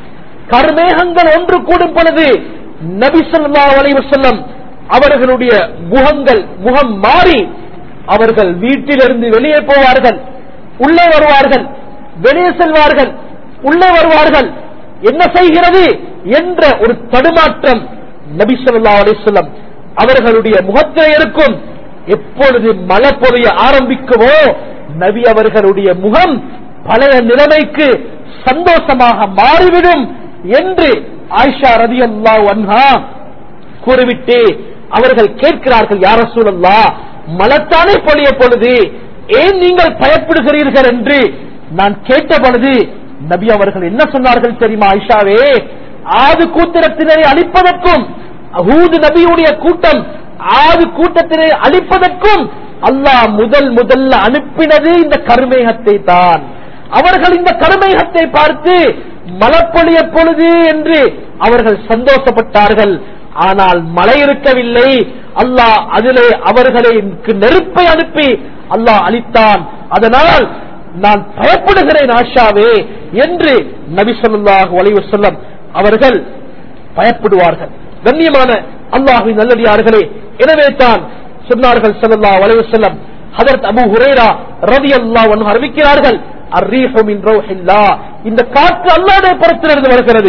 கருமேகங்கள் ஒன்று கூடும் பொழுது நபி சொல்லா வளைவு செல்லம் அவர்களுடைய முகங்கள் முகம் மாறி அவர்கள் வீட்டிலிருந்து வெளியே போவார்கள் உள்ளே வருவார்கள் வெளியே செல்வார்கள் உள்ளே வருவார்கள் என்ன செய்கிறது என்ற ஒரு தடுமாற்றம் நபி சொல்லா அலிஸ்லம் அவர்களுடைய முகத்தில் இருக்கும் எப்பொழுது மழை பொழிய ஆரம்பிக்குமோ நபி அவர்களுடைய முகம் பழைய நிலைமைக்கு சந்தோஷமாக மாறிவிடும் என்று ஆயிஷா ரதி அல்லா வன்ஹா கூறிவிட்டு அவர்கள் கேட்கிறார்கள் யார சூழல்லா மலத்தானே பொழிய பொழுது ஏன் நீங்கள் பயப்படுகிறீர்கள் என்று நான் கேட்ட பொழுது நபி அவர்கள் என்ன சொன்னார்கள் தெரியுமா ஐஷாவே ஆது கூத்திரத்தினரை அழிப்பதற்கும் அஹூது நபியுடைய கூட்டம் ஆது கூட்டத்தினை அழிப்பதற்கும் அல்லாஹ் முதல் முதல்ல அனுப்பினது இந்த கருமேகத்தை தான் அவர்கள் இந்த கருமேகத்தை பார்த்து மலப்பொழிய பொழுது என்று அவர்கள் சந்தோஷப்பட்டார்கள் ஆனால் மழை இருக்கவில்லை அல்லாஹ் அதிலே அவர்களை நெருப்பை அனுப்பி அல்லாஹ் அளித்தான் அதனால் நான் பயப்படுகிறேன் ஆஷாவே என்று நபி சொல்லாஹ் வளைவு சொல்லம் அவர்கள் பயப்படுவார்கள் கண்ணியமான அல்லாஹின் நல்லடியார்களே எனவே தான் சொன்னார்கள் சல்லா வளைவு செல்லம் ஹதரத் அபு ஹுரேரா ரவி அல்லா அறிவிக்கிறார்கள் இந்த காற்று அல்லாடைய புறத்திலிருந்து வருகிறது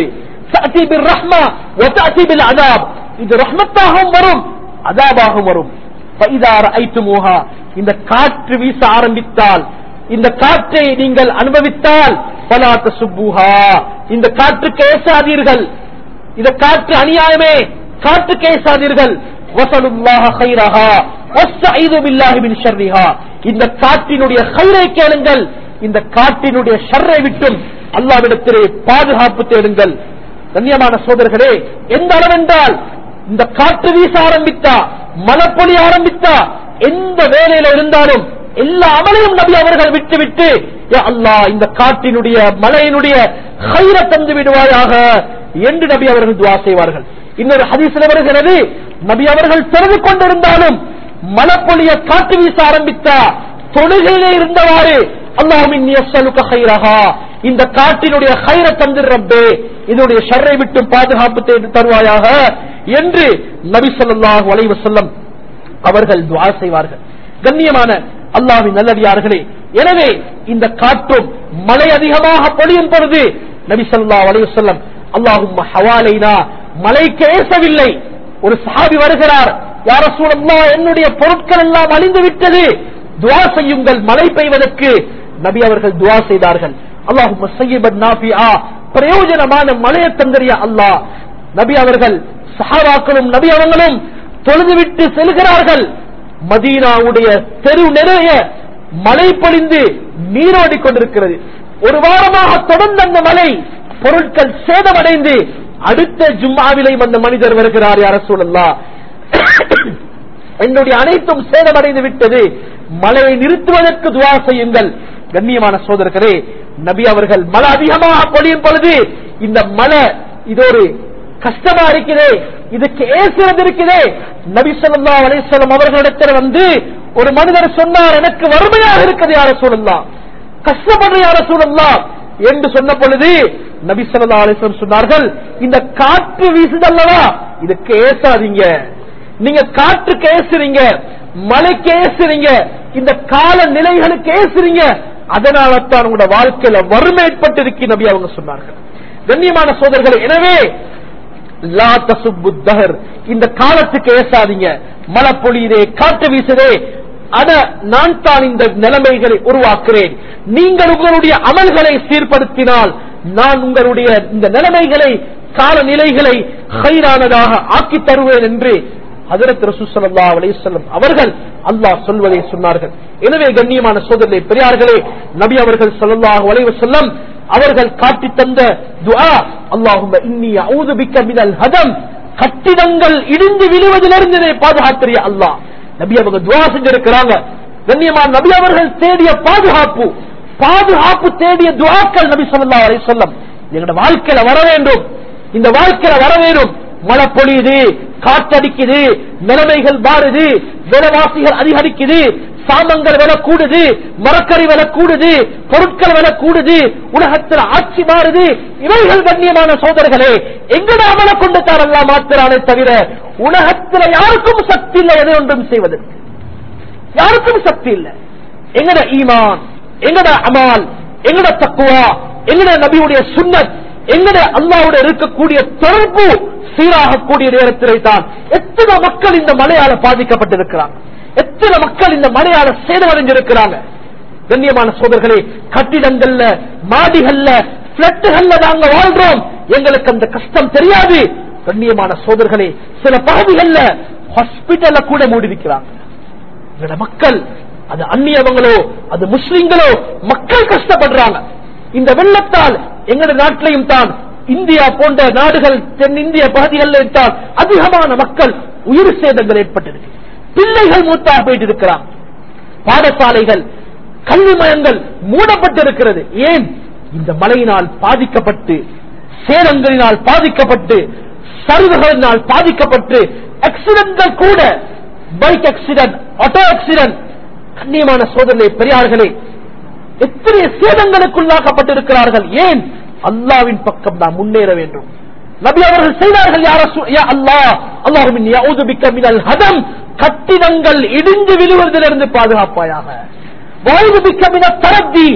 இது ரஹ்மத்தாகவும் வரும் அதாபாகவும் வரும் இந்த காற்று வீச ஆரம்பித்தால் இந்த காற்றை நீங்கள் அனுபவித்தால் பலாத்த சுப்புஹா இந்த காற்றுக்கு ஏசாதீர்கள் இந்த காற்று அநியாயமே காற்று கேசாதீர்கள் வசலுல்லாஹ கைரஹா வஸ்தஈது பில்லாஹி மின் ஷர்ரிஹா இந்த காற்றினுடைய கைரை கேளுங்கள் இந்த காற்றினுடைய ஷர்ரை விட்டும் அல்லாவிடத்திலே பாதுகாப்பு தேடுங்கள் கண்ணியமான சோதர்களே எந்த அளவென்றால் இந்த காற்று வீச ஆரம்பித்தா மழை பொழிய ஆரம்பித்தா எந்த வேலையில இருந்தாலும் எல்லா அமலையும் நபி அவர்கள் விட்டுவிட்டு யா அல்லாஹ் இந்த காற்றினுடைய மழையினுடைய கைர தந்து விடுவாயாக என்று நபி அவர்கள் துவா செய்வார்கள் இன்னொரு ஹதீஸ்ல வருகிறது நபி அவர்கள் திறந்து கொண்டிருந்தாலும் மலப்பொழிய காற்று வீச ஆரம்பித்தா தொழுகையிலே இருந்தவாறு அல்லாஹுமின் யஸ்ஸலுக கைரஹா இந்த காற்றினுடைய கைர தந்து ரப்பே இதனுடைய ஷர்ரை விட்டு பாதுகாப்பு தேடி தருவாயாக என்று நபி ஸல்லல்லாஹு அலைஹி வஸல்லம் அவர்கள் துவா செய்வார்கள் கண்ணியமான அல்லாஹ்வின் நல்லடியார்களே எனவே இந்த காற்றும் மழை அதிகமாக பொழியும் பொழுது நபி ஸல்லல்லாஹு அலைஹி வஸல்லம் அல்லாஹும்ம ஹவாலைனா மழை கேசவில்லை ஒரு சஹாபி வருகிறார் யார சூழல்லா என்னுடைய பொருட்கள் எல்லாம் அழிந்து விட்டது துவா செய்யுங்கள் மழை பெய்வதற்கு நபி அவர்கள் துவா செய்தார்கள் அல்லாஹும்ம சையபன் நாஃபிஆ பிரயோஜனமான மழையை தந்தறிய அல்லாஹ் நபி அவர்கள் சஹாபாக்களும் நபி அவர்களும் தொழுதுவிட்டு செல்கிறார்கள் மதீனாவுடைய தெரு நிறைய மழை பொழிந்து நீரோடி கொண்டிருக்கிறது ஒரு வாரமாக தொடர்ந்த அந்த மழை பொருட்கள் சேதமடைந்து அடுத்த ஜும்மாவிலையும் அந்த மனிதர் வருகிறார் யார சூழல்லா என்னுடைய அனைத்தும் சேதமடைந்து விட்டது மழையை நிறுத்துவதற்கு துவா செய்யுங்கள் கண்ணியமான சோதரர்களே நபி அவர்கள் மழை அதிகமாக பொழியும் பொழுது இந்த மழை இது ஒரு கஷ்டமா இருக்குதே இதுக்கு ஏசுறது இருக்குதே நபி சொல்லா அலிஸ்லாம் அவர்களிடத்தில் வந்து ஒரு மனிதர் சொன்னார் எனக்கு வறுமையாக இருக்குது யார சூழல்லாம் கஷ்டப்படுற யார சூழல்லாம் என்று சொன்ன பொழுது நபி சொல்லா அலிஸ்லாம் சொன்னார்கள் இந்த காற்று வீசுதல்லவா இதுக்கு ஏசாதீங்க நீங்க காற்றுக்கு ஏசுறீங்க மழைக்கு ஏசுறீங்க இந்த கால நிலைகளுக்கு ஏசுறீங்க அதனால தான் உங்களோட வாழ்க்கையில வறுமை ஏற்பட்டிருக்கு நபி அவங்க சொன்னார்கள் கண்ணியமான சோதர்கள் எனவே லா தசுப்பு தஹர். இந்த காலத்துக்கு ஏசாதீங்க மழை பொழியுதே காற்று வீசுதே அட நான் தான் இந்த நிலைமைகளை உருவாக்குறேன் நீங்கள் உங்களுடைய அமல்களை சீர்படுத்தினால் நான் உங்களுடைய இந்த நிலைமைகளை காலநிலைகளை ஹைரானதாக ஆக்கி தருவேன் என்று ஹதரத் ரசூசல்லா அலையம் அவர்கள் அல்லாஹ் சொல்வதை சொன்னார்கள் எனவே கண்ணியமான சோதனை பெரியார்களே நபி அவர்கள் ஸல்லல்லாஹு அலைஹி வஸல்லம் அவர்கள் காட்டி தந்த துஆ அல்லாஹும்ம இன்னி அஊது பிக்க மினல் ஹதம் கட்டிடங்கள் இடிந்து விழுவதிலிருந்து என்னை பாதுகாத்திரிய அல்லாஹ் நபி அவங்க துஆ செஞ்சிருக்கிறாங்க கண்ணியமான நபி அவர்கள் தேடிய பாதுகாப்பு பாதுகாப்பு தேடிய துஆக்கள் நபி ஸல்லல்லாஹு அலைஹி வஸல்லம் எங்களோட வாழ்க்கையில வர வேண்டும் இந்த வாழ்க்கையில வர வேண்டும் மழை பொழியுது காற்றடிக்குது நிலைமைகள் மாறுது விலைவாசிகள் அதிகரிக்குது சாமங்கள் விலை கூடுது மரக்கறி விலை கூடுது பொருட்கள் விலை கூடுது உலகத்தில் ஆட்சி மாறுது இவைகள் கண்ணியமான சோதர்களே எங்கட அமல கொண்டு தாரெல்லாம் மாத்திரானே தவிர உலகத்தில் யாருக்கும் சக்தி இல்லை எதை ஒன்றும் செய்வதற்கு யாருக்கும் சக்தி இல்லை எங்கட ஈமான் எங்கட அமால் எங்கட தக்குவா எங்கட நபியுடைய சுன்னத் எங்கட அல்லாவுடைய இருக்கக்கூடிய தொடர்பு சீராகக்கூடிய நேரத்திலே தான் எத்தனை மக்கள் இந்த மழையால பாதிக்கப்பட்டிருக்கிறாங்க எத்தனை மக்கள் இந்த மழையால சேதமடைஞ்சிருக்கிறாங்க கண்ணியமான சோதர்களே கட்டிடங்கள்ல மாடிகள்ல பிளட்டுகள்ல நாங்க வாழ்றோம் எங்களுக்கு அந்த கஷ்டம் தெரியாது கண்ணியமான சோதர்களே சில பகுதிகள்ல ஹாஸ்பிட்டல்ல கூட மூடி இருக்கிறாங்க எங்களோட மக்கள் அது அந்நியவங்களோ அது முஸ்லிம்களோ மக்கள் கஷ்டப்படுறாங்க இந்த வெள்ளத்தால் எங்களோட நாட்டிலையும் தான் இந்தியா போன்ற நாடுகள் தென்னிந்திய பகுதிகளில் தான் அதிகமான மக்கள் உயிர் சேதங்கள் ஏற்பட்டிருக்கு பிள்ளைகள் மூத்தாக போயிட்டு இருக்கிறாங்க பாடசாலைகள் கல்வி மயங்கள் மூடப்பட்டிருக்கிறது ஏன் இந்த மழையினால் பாதிக்கப்பட்டு சேதங்களினால் பாதிக்கப்பட்டு சரிவுகளினால் பாதிக்கப்பட்டு ஆக்சிடென்ட்கள் கூட பைக் ஆக்சிடென்ட் ஆட்டோ ஆக்சிடென்ட் கண்ணியமான சோதனை பெரியார்களே எத்தனை சேதங்களுக்குள்ளாக்கப்பட்டிருக்கிறார்கள் ஏன் அல்லாவின் பக்கம் நாம் முன்னேற வேண்டும் நபி அவர்கள் செய்தார்கள் யார அல்லாஹ் அல்லாஹுமின் யஊது பிக்க மினல் ஹதம் கட்டிடங்கள் இடிந்து விழுவதிலிருந்து பாதுகாப்பாயாக வாழ்வு பிக்க மின தரத்தி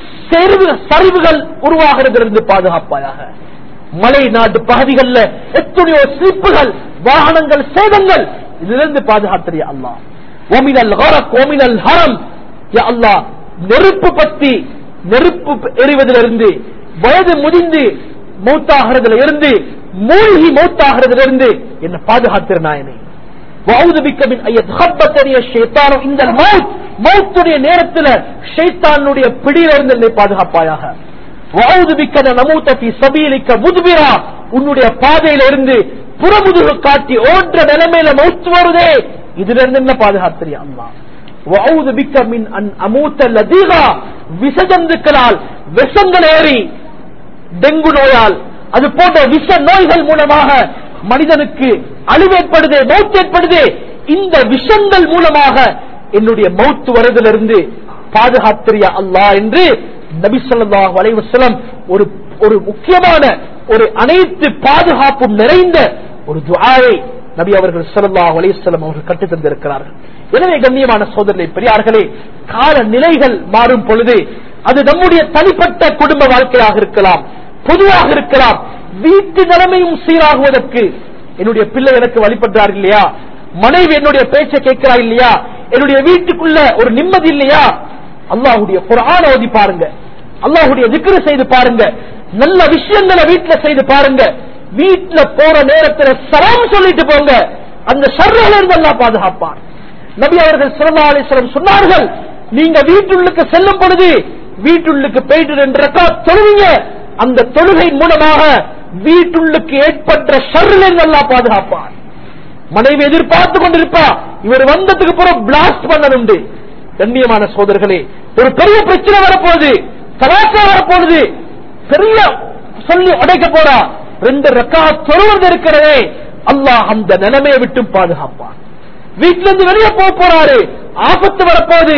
சரிவுகள் உருவாகிறதிலிருந்து பாதுகாப்பாயாக மலை நாட்டு பகுதிகளில் எத்தனையோ சிரிப்புகள் வாகனங்கள் சேதங்கள் இதிலிருந்து பாதுகாத்திரிய அல்லாஹ் ஓமினல் ஹரக் ஓமினல் ஹரம் யா அல்லாஹ் நெருப்பு பத்தி நெருப்பு எறிவதிலிருந்து வயது முதிந்து மௌத்தாகிறதுல இருந்து மூழ்கி மௌத்தாகிறதுல இருந்து என்ன பாதுகாத்திரு நாயனே வஅூது பிக்க மின் ஐயத் ஹப்பத்தரிய ஷைத்தானு இந்த மௌத் மௌத்துடைய நேரத்துல ஷைத்தானுடைய பிடியிலிருந்து என்னை பாதுகாப்பாயாக வஅூது பிக்க அன் நமூத ஃபீ சபீலிக்க முத்பிரா உன்னுடைய பாதையில இருந்து புறமுதுகு காட்டி ஓன்ற நிலைமையில மௌத் வருதே இதுல இருந்து என்ன பாதுகாத்திரியா அல்லாஹ் வஅூது பிக்க மின் அன் அமூத்த லதீகா விசஜந்துக்களால் விஷங்கள் ஏறி டெங்கு நோயால் அது போன்ற விஷ நோய்கள் மூலமாக மனிதனுக்கு அழிவு ஏற்படுது மௌத் ஏற்படுது இந்த விஷங்கள் மூலமாக என்னுடைய மௌத்து வருதிலிருந்து பாதுகாத்திரியா அல்லாஹ் என்று நபி ஸல்லல்லாஹு அலைஹி வஸல்லம் ஒரு ஒரு முக்கியமான ஒரு அனைத்து பாதுகாப்பும் நிறைந்த ஒரு துஆவை நபி அவர்கள் ஸல்லல்லாஹு அலைஹி வஸல்லம் அவர்கள் கற்றுத் தந்திருக்கிறார்கள் எனவே கண்ணியமான சோதரனை பெரியார்களே கால நிலைகள் மாறும் பொழுது அது நம்முடைய தனிப்பட்ட குடும்ப வாழ்க்கையாக இருக்கலாம் பொதுவாக இருக்கலாம் வீட்டு நிலைமையும் சீராகுவதற்கு என்னுடைய பிள்ளை எனக்கு வழிபடுறார் இல்லையா மனைவி என்னுடைய பேச்சை கேட்கிறா இல்லையா என்னுடைய வீட்டுக்குள்ள ஒரு நிம்மதி இல்லையா அல்லாஹுடைய குரான ஓதி பாருங்க அல்லாஹுடைய திக்ரு செய்து பாருங்க நல்ல விஷயங்களை வீட்டுல செய்து பாருங்க வீட்டுல போற நேரத்துல சலாம் சொல்லிட்டு போங்க அந்த சர்வல இருந்து அல்லாஹ் பாதுகாப்பான் நபி அவர்கள் ஸல்லல்லாஹு அலைஹி வஸல்லம் சொன்னார்கள் நீங்க வீட்டுள்ளுக்கு செல்லும் பொழுது வீட்டுள்ளுக்கு போயிட்டு ரெண்டு ரக்காத் தொழுவீங்க அந்த தொழுகை மூலமாக வீட்டுள்ளுக்கு ஏற்பட்ட ஷர்ரிலிருந்து அல்லாஹ் பாதுகாப்பான் மனைவி எதிர்பார்த்து கொண்டிருப்பா இவர் வந்ததுக்கு பிறகு பிளாஸ்ட் பண்ணணுண்டு கண்ணியமான சோதர்களே ஒரு பெரிய பிரச்சனை வரப்போகுது கலாச்சா வரப்போகுது பெரிய சொல்லி உடைக்க போறா ரெண்டு ரக்கா தொழுவது இருக்கிறதே அல்லாஹ் அந்த நிலைமையை விட்டு பாதுகாப்பான் வீட்டில இருந்து வெளியே போக போறாரு ஆபத்து வரப்போகுது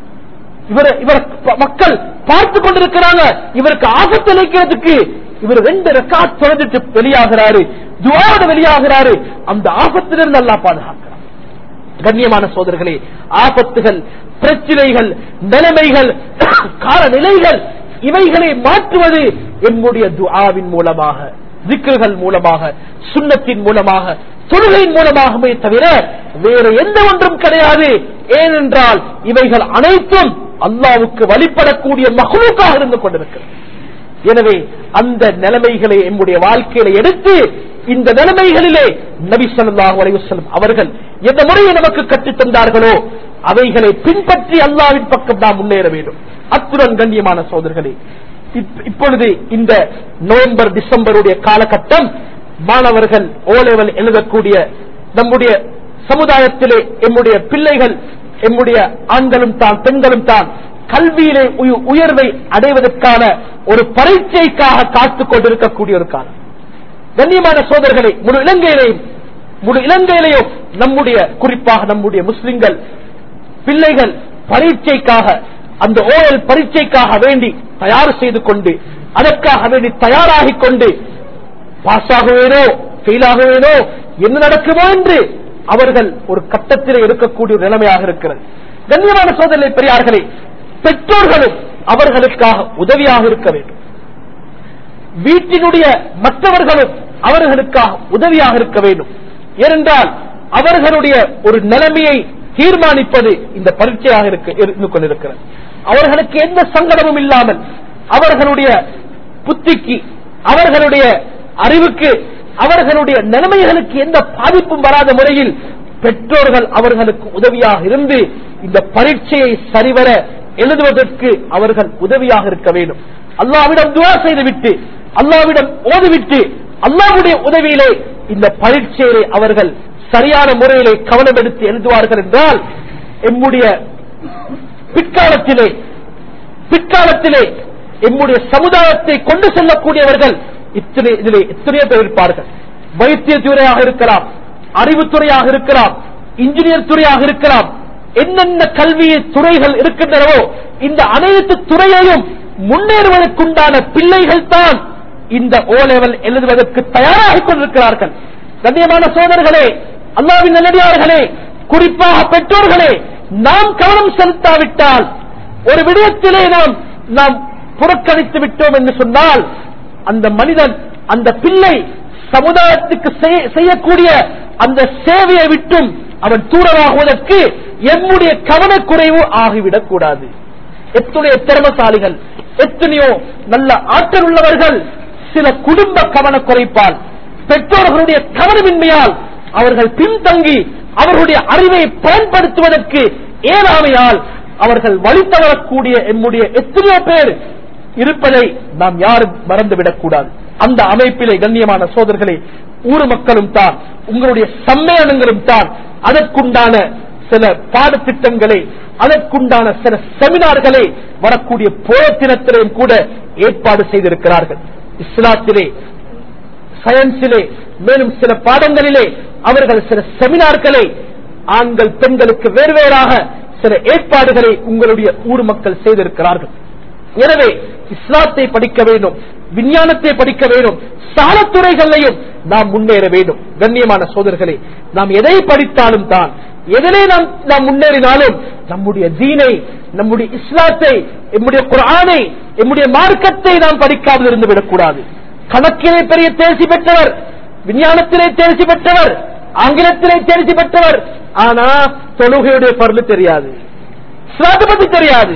இவர் இவர் ப- மக்கள் பார்த்து கொண்டிருக்கிறாங்க இவருக்கு ஆபத்து அளிக்கிறதுக்கு இவர் ரெண்டு ரெக்கார்ட் தொலைஞ்சிட்டு வெளியாகிறாரு துவாவோட வெளியாகிறாரு அந்த ஆபத்திலிருந்து அல்லாஹ் பாதுகாக்கிறார் கண்ணியமான சோதர்களே ஆபத்துகள் பிரச்சனைகள் நிலைமைகள் காலநிலைகள் இவைகளை மாற்றுவது என்னுடைய துஆவின் மூலமாக திக்குகள் மூலமாக சுண்ணத்தின் மூலமாக தொழுகையின் மூலமாகவே தவிர வேற எந்த ஒன்றும் கிடையாது ஏனென்றால் இவைகள் அனைத்தும் அல்லாவுக்கு வழிபடக்கூடிய மகளுக்காக இருந்து கொண்டிருக்கிறது எனவே அந்த நிலைமைகளை நம்முடைய வாழ்க்கையில எடுத்து இந்த நிலைமைகளிலே நபி ஸல்லல்லாஹு அலைஹி வஸல்லம் அவர்கள் எந்த முறையை நமக்கு கற்றுத் தந்தார்களோ அவைகளை பின்பற்றி அல்லாவின் பக்கம் நாம் முன்னேற வேண்டும் அத்துடன் கண்ணியமான சோதர்களே இப்- இப்பொழுது இந்த நவம்பர் டிசம்பருடைய காலகட்டம் மாணவர்கள் ஓ லெவல் எழுதக்கூடிய நம்முடைய சமுதாயத்திலே எம்முடைய பிள்ளைகள் எம்முடைய ஆண்களும் தான் பெண்களும் தான் கல்வியிலே உய- உயர்வை அடைவதற்கான ஒரு பரீட்சைக்காக காத்துக் கொண்டிருக்கக்கூடிய ஒரு காலம் கண்ணியமான சோதர்களை முழு இலங்கையிலையும் முழு இலங்கையிலேயும் நம்முடைய குறிப்பாக நம்முடைய முஸ்லிம்கள் பிள்ளைகள் பரீட்சைக்காக அந்த ஓயல் பரீட்சைக்காக வேண்டி தயார் செய்து கொண்டு அதற்காக வேண்டி தயாராகிக் கொண்டு பாஸ் ஆகுவேனோ ஃபெயில் ஆகுவேனோ என்ன நடக்குமோ என்று அவர்கள் ஒரு கட்டத்தில் இருக்கக்கூடிய ஒரு நிலைமையாக இருக்கிறது கண்ணியமான சோதனை பெரியார்களே பெற்றோர்களும் அவர்களுக்காக உதவியாக இருக்க வேண்டும் வீட்டினுடைய மற்றவர்களும் அவர்களுக்காக உதவியாக இருக்க வேண்டும் ஏனென்றால் அவர்களுடைய ஒரு நிலைமையை தீர்மானிப்பது இந்த பரீட்சையாக இருக்க இருந்து கொண்டிருக்கிறது அவர்களுக்கு எந்த சங்கடமும் இல்லாமல் அவர்களுடைய புத்திக்கு அவர்களுடைய அறிவுக்கு அவர்களுடைய நிலைமைகளுக்கு எந்த பாதிப்பும் வராத முறையில் பெற்றோர்கள் அவர்களுக்கு உதவியாக இருந்து இந்த பரீட்சையை சரிவர எழுதுவதற்கு அவர்கள் உதவியாக இருக்க வேண்டும் அல்லாவிடம் துவா செய்துவிட்டு அல்லாவிடம் ஓதுவிட்டு அல்லாவுடைய உதவியிலே இந்த பரீட்சையிலே அவர்கள் சரியான முறையிலே கவனம் எடுத்து எழுதுவார்கள் என்றால் எம்முடைய பிற்காலத்திலே பிற்காலத்திலே எம்முடைய சமுதாயத்தை கொண்டு செல்லக்கூடியவர்கள் இத்தனை இதிலே எத்தனையோ பேர் இருப்பார்கள் வைத்திய துறையாக இருக்கலாம் அறிவுத்துறையாக இருக்கலாம் இன்ஜினியர் துறையாக இருக்கலாம் என்னென்ன கல்வி துறைகள் இருக்கின்றனவோ இந்த அனைத்து துறையையும் முன்னேறுவதற்குண்டான பிள்ளைகள் தான் இந்த ஓ லெவல் எழுதுவதற்கு தயாராகிக் கொண்டிருக்கிறார்கள் கண்ணியமான சோதர்களே அல்லாவின் நல்லடியார்களே குறிப்பாக பெற்றோர்களே நாம் கவனம் செலுத்தாவிட்டால் ஒரு விடயத்திலே நாம் நாம் புறக்கணித்து விட்டோம் என்று சொன்னால் அந்த மனிதன் அந்த பிள்ளை சமுதாயத்துக்கு செய்ய- செய்யக்கூடிய அந்த சேவையை விட்டும் அவன் தூரமாகுவதற்கு எம்முடைய கவனக்குறைவு ஆகிவிடக் கூடாது எத்தனையோ திறமசாலிகள் எத்தனையோ நல்ல ஆற்றல் உள்ளவர்கள் சில குடும்ப கவன குறைப்பால் பெற்றோர்களுடைய கவனமின்மையால் அவர்கள் பின்தங்கி அவர்களுடைய அறிவை பயன்படுத்துவதற்கு ஏறாமையால் அவர்கள் வழி தவறக்கூடிய எம்முடைய எத்தனையோ பேர் இருப்பதை நாம் யாரும் மறந்துவிடக் கூடாது அந்த அமைப்பிலே கண்ணியமான சோதர்களே ஊர் மக்களும் தான் உங்களுடைய சம்மேளனங்களும் தான் அதற்குண்டான சில பாடத்திட்டங்களை அதற்குண்டான சில செமினார்களை வரக்கூடிய போயத்தினத்திலையும் கூட ஏற்பாடு செய்திருக்கிறார்கள் இஸ்லாத்திலே சயின்ஸிலே மேலும் சில பாடங்களிலே அவர்கள் சில செமினார்களை ஆண்கள் பெண்களுக்கு வேறு வேறாக சில ஏற்பாடுகளை உங்களுடைய ஊர் மக்கள் செய்திருக்கிறார்கள் எனவே இஸ்லாத்தை படிக்க வேண்டும் விஞ்ஞானத்தை படிக்க வேண்டும் சாலத்துறைகளையும் நாம் முன்னேற வேண்டும் கண்ணியமான சோதர்களே நாம் எதை படித்தாலும் தான் எதிலே நாம் நாம் முன்னேறினாலும் நம்முடைய தீனை நம்முடைய இஸ்லாத்தை நம்முடைய குரானை நம்முடைய மார்க்கத்தை நாம் படிக்காமல் இருந்து விடக்கூடாது கணக்கிலே பெரிய தேர்ச்சி பெற்றவர் விஞ்ஞானத்திலே தேர்ச்சி பெற்றவர் ஆங்கிலத்திலே தேர்ச்சி பெற்றவர் ஆனா தொழுகையுடைய பொருள் தெரியாது இஸ்லாத்தை பத்தி தெரியாது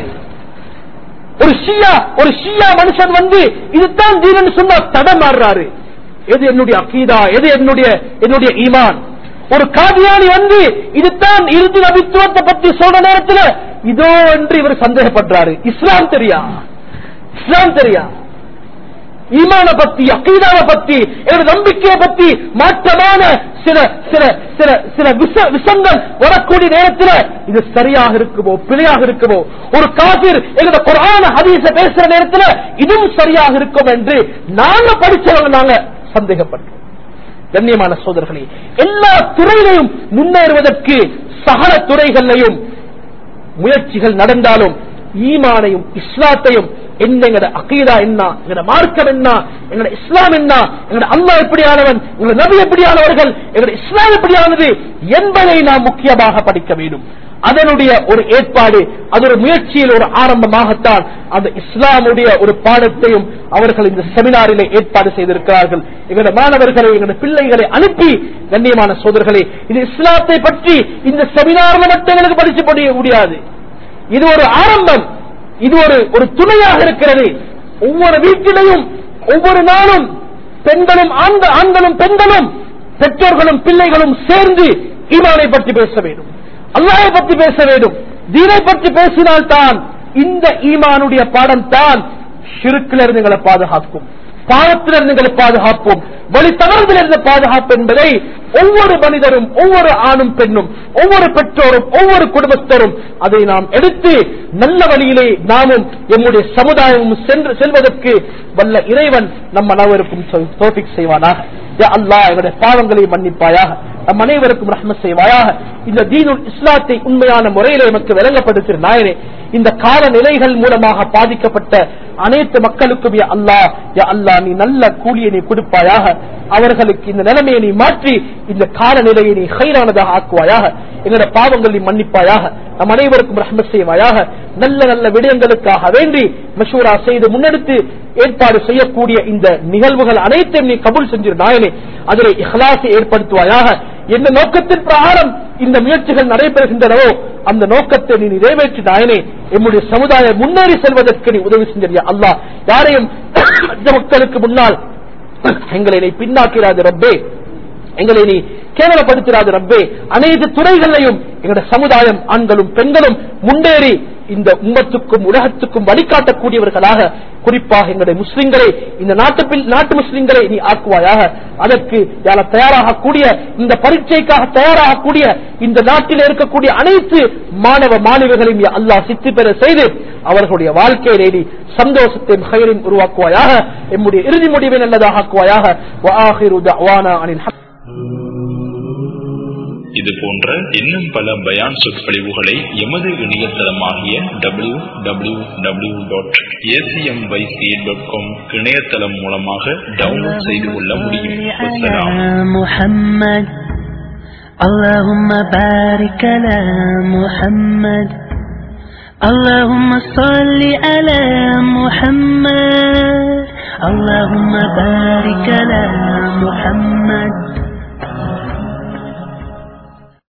ஒரு ஷியா ஒரு ஷியா மனுஷன் வந்து இதுதான் தீனன்னு சொன்னா தடமாறுறாரு எது என்னுடைய அக்கீதா எது என்னுடைய என்னுடைய ஈமான் ஒரு காதியானி வந்து இதுதான் இறுதி நபித்துவத்தை பத்தி சொல்ற நேரத்தில் இதோ என்று இவர் சந்தேகப்படுறாரு இஸ்லாம் தெரியா இஸ்லாம் தெரியா ஈமான பத்தி அக்கீதாவை பத்தி என்னோட நம்பிக்கையை பத்தி மாற்றமான சில சில சில சில விஷ விஷங்கள் வரக்கூடிய நேரத்தில் இது சரியாக இருக்குமோ பிழையாக இருக்குமோ ஒரு காபிர் எங்களோட குரான ஹதீஸ பேசுற நேரத்தில் இதுவும் சரியாக இருக்கும் என்று நாங்க படிச்சவங்க நாங்க சந்தேகப்பட்டோம் கண்ணியமான சோதர்களே எல்லா துறையிலையும் முன்னேறுவதற்கு சகல துறைகளிலையும் முயற்சிகள் நடந்தாலும் ஈமானையும் இஸ்லாத்தையும் என்ன எங்கட அகீதா என்ன எங்கட மார்க்கம் என்ன எங்கட இஸ்லாம் என்ன எங்கட அல்லா எப்படியானவன் எங்கட நபி எப்படியானவர்கள் எங்கட இஸ்லாம் எப்படியானது என்பதை நாம் முக்கியமாக படிக்க வேண்டும் அதனுடைய ஒரு ஏற்பாடு அது ஒரு முயற்சியில் ஒரு ஆரம்பமாகத்தான் அந்த இஸ்லாமுடைய ஒரு பாடத்தையும் அவர்கள் இந்த செமினாரிலே ஏற்பாடு செய்திருக்கிறார்கள் எங்களோட மாணவர்களை எங்களோட பிள்ளைகளை அனுப்பி கண்ணியமான சோதர்களே இது இஸ்லாத்தை பற்றி இந்த செமினார்ல மட்டும் எங்களுக்கு படிச்சு படிக்க முடியாது இது ஒரு ஆரம்பம் இது ஒரு ஒரு துணையாக இருக்கிறது ஒவ்வொரு வீட்டிலையும் ஒவ்வொரு நாளும் பெண்களும் ஆண்ட- ஆண்களும் பெண்களும் பெற்றோர்களும் பிள்ளைகளும் சேர்ந்து ஈமானை பற்றி பேச வேண்டும் அல்லாஹை பற்றி பேச வேண்டும் தீனை பற்றி பேசினால்தான் இந்த ஈமானுடைய பாடம் தான் ஷிருக்கிலிருந்து எங்களை பாதுகாக்கும் பாவத்திலிருந்து எங்களை பாதுகாப்போம் வழி தவறுதலிருந்து பாதுகாப்பு என்பதை ஒவ்வொரு மனிதரும் ஒவ்வொரு ஆணும் பெண்ணும் ஒவ்வொரு பெற்றோரும் ஒவ்வொரு குடும்பஸ்தரும் அதை நாம் எடுத்து நல்ல வழியிலே நாமும் எம்முடைய சமுதாயமும் சென்று செல்வதற்கு வல்ல இறைவன் நம் அனைவருக்கும் தோபிக் செய்வானாக யா அல்லாஹ் எங்களுடைய பாவங்களை மன்னிப்பாயாக நம் அனைவருக்கும் ரஹ்மத் செய்வாயாக இந்த தீனுல் இஸ்லாத்தை உண்மையான முறையில் எமக்கு விளங்கப்படுத்திய நாயனே இந்த கால நிலைகள் மூலமாக பாதிக்கப்பட்ட அனைத்து மக்களுக்கும் யா அல்லாஹ் யா அல்லாஹ் நீ நல்ல கூலியை நீ கொடுப்பாயாக அவர்களுக்கு இந்த நிலைமையை நீ மாற்றி இந்த கால நிலையை நீ ஹைரானதாக ஆக்குவாயாக எங்களுடைய பாவங்கள் நீ மன்னிப்பாயாக நம் அனைவருக்கும் ரஹ்மத் செய்வாயாக நல்ல நல்ல விடயங்களுக்காக வேண்டி மஷூரா செய்து முன்னெடுத்து ஏற்பாடு செய்யக்கூடிய இந்த நிகழ்வுகள் அனைத்தையும் நீ கபூல் செஞ்சிரு நாயனே அதில் இஹ்லாசை ஏற்படுத்துவாயாக என்ன நோக்கத்தின் பிரகாரம் இந்த முயற்சிகள் நடைபெறுகின்றனவோ அந்த நோக்கத்தை நீ நிறைவேற்றி நாயனே எம்முடைய சமுதாயம் முன்னேறி செல்வதற்கு நீ உதவி செஞ்சிருயா அல்லாஹ் யாரையும் இந்த மக்களுக்கு முன்னால் எங்களை நீ பின்னாக்கிறாது ரப்பே எங்களை நீ கேவலப்படுத்திராது ரப்பே அனைத்து துறைகளையும் எங்களுடைய சமுதாயம் ஆண்களும் பெண்களும் முன்னேறி இந்த உம்மத்துக்கும் உலகத்துக்கும் வழிகாட்டக்கூடியவர்களாக குறிப்பாக எங்களுடைய முஸ்லிம்களை இந்த நாட்டு பில்- நாட்டு முஸ்லிம்களை நீ ஆக்குவாயாக அதற்கு யார தயாராகக்கூடிய இந்த பரீட்சைக்காக தயாராகக்கூடிய இந்த நாட்டில் இருக்கக்கூடிய அனைத்து மாணவ மாணவிகளையும் யா அல்லாஹ் சித்தி பெற செய்து அவர்களுடைய வாழ்க்கையிலே நீ சந்தோஷத்தையும் ஹைரையும் உருவாக்குவாயாக எம்முடைய இறுதி முடிவை நல்லதாக ஆக்குவாயாக وآخر دعوانا عن الحمد இது போன்ற இன்னும் பல பயான் சொற்பொழிவுகளை எமது இணையதளமாகிய W W W dot ACMYC dot com இணையதளம் மூலமாக டவுன்லோட் செய்து கொள்ள முடியும் வசலாம் على محمد اللهم بارك على محمد اللهم صل على محمد اللهم بارك على محمد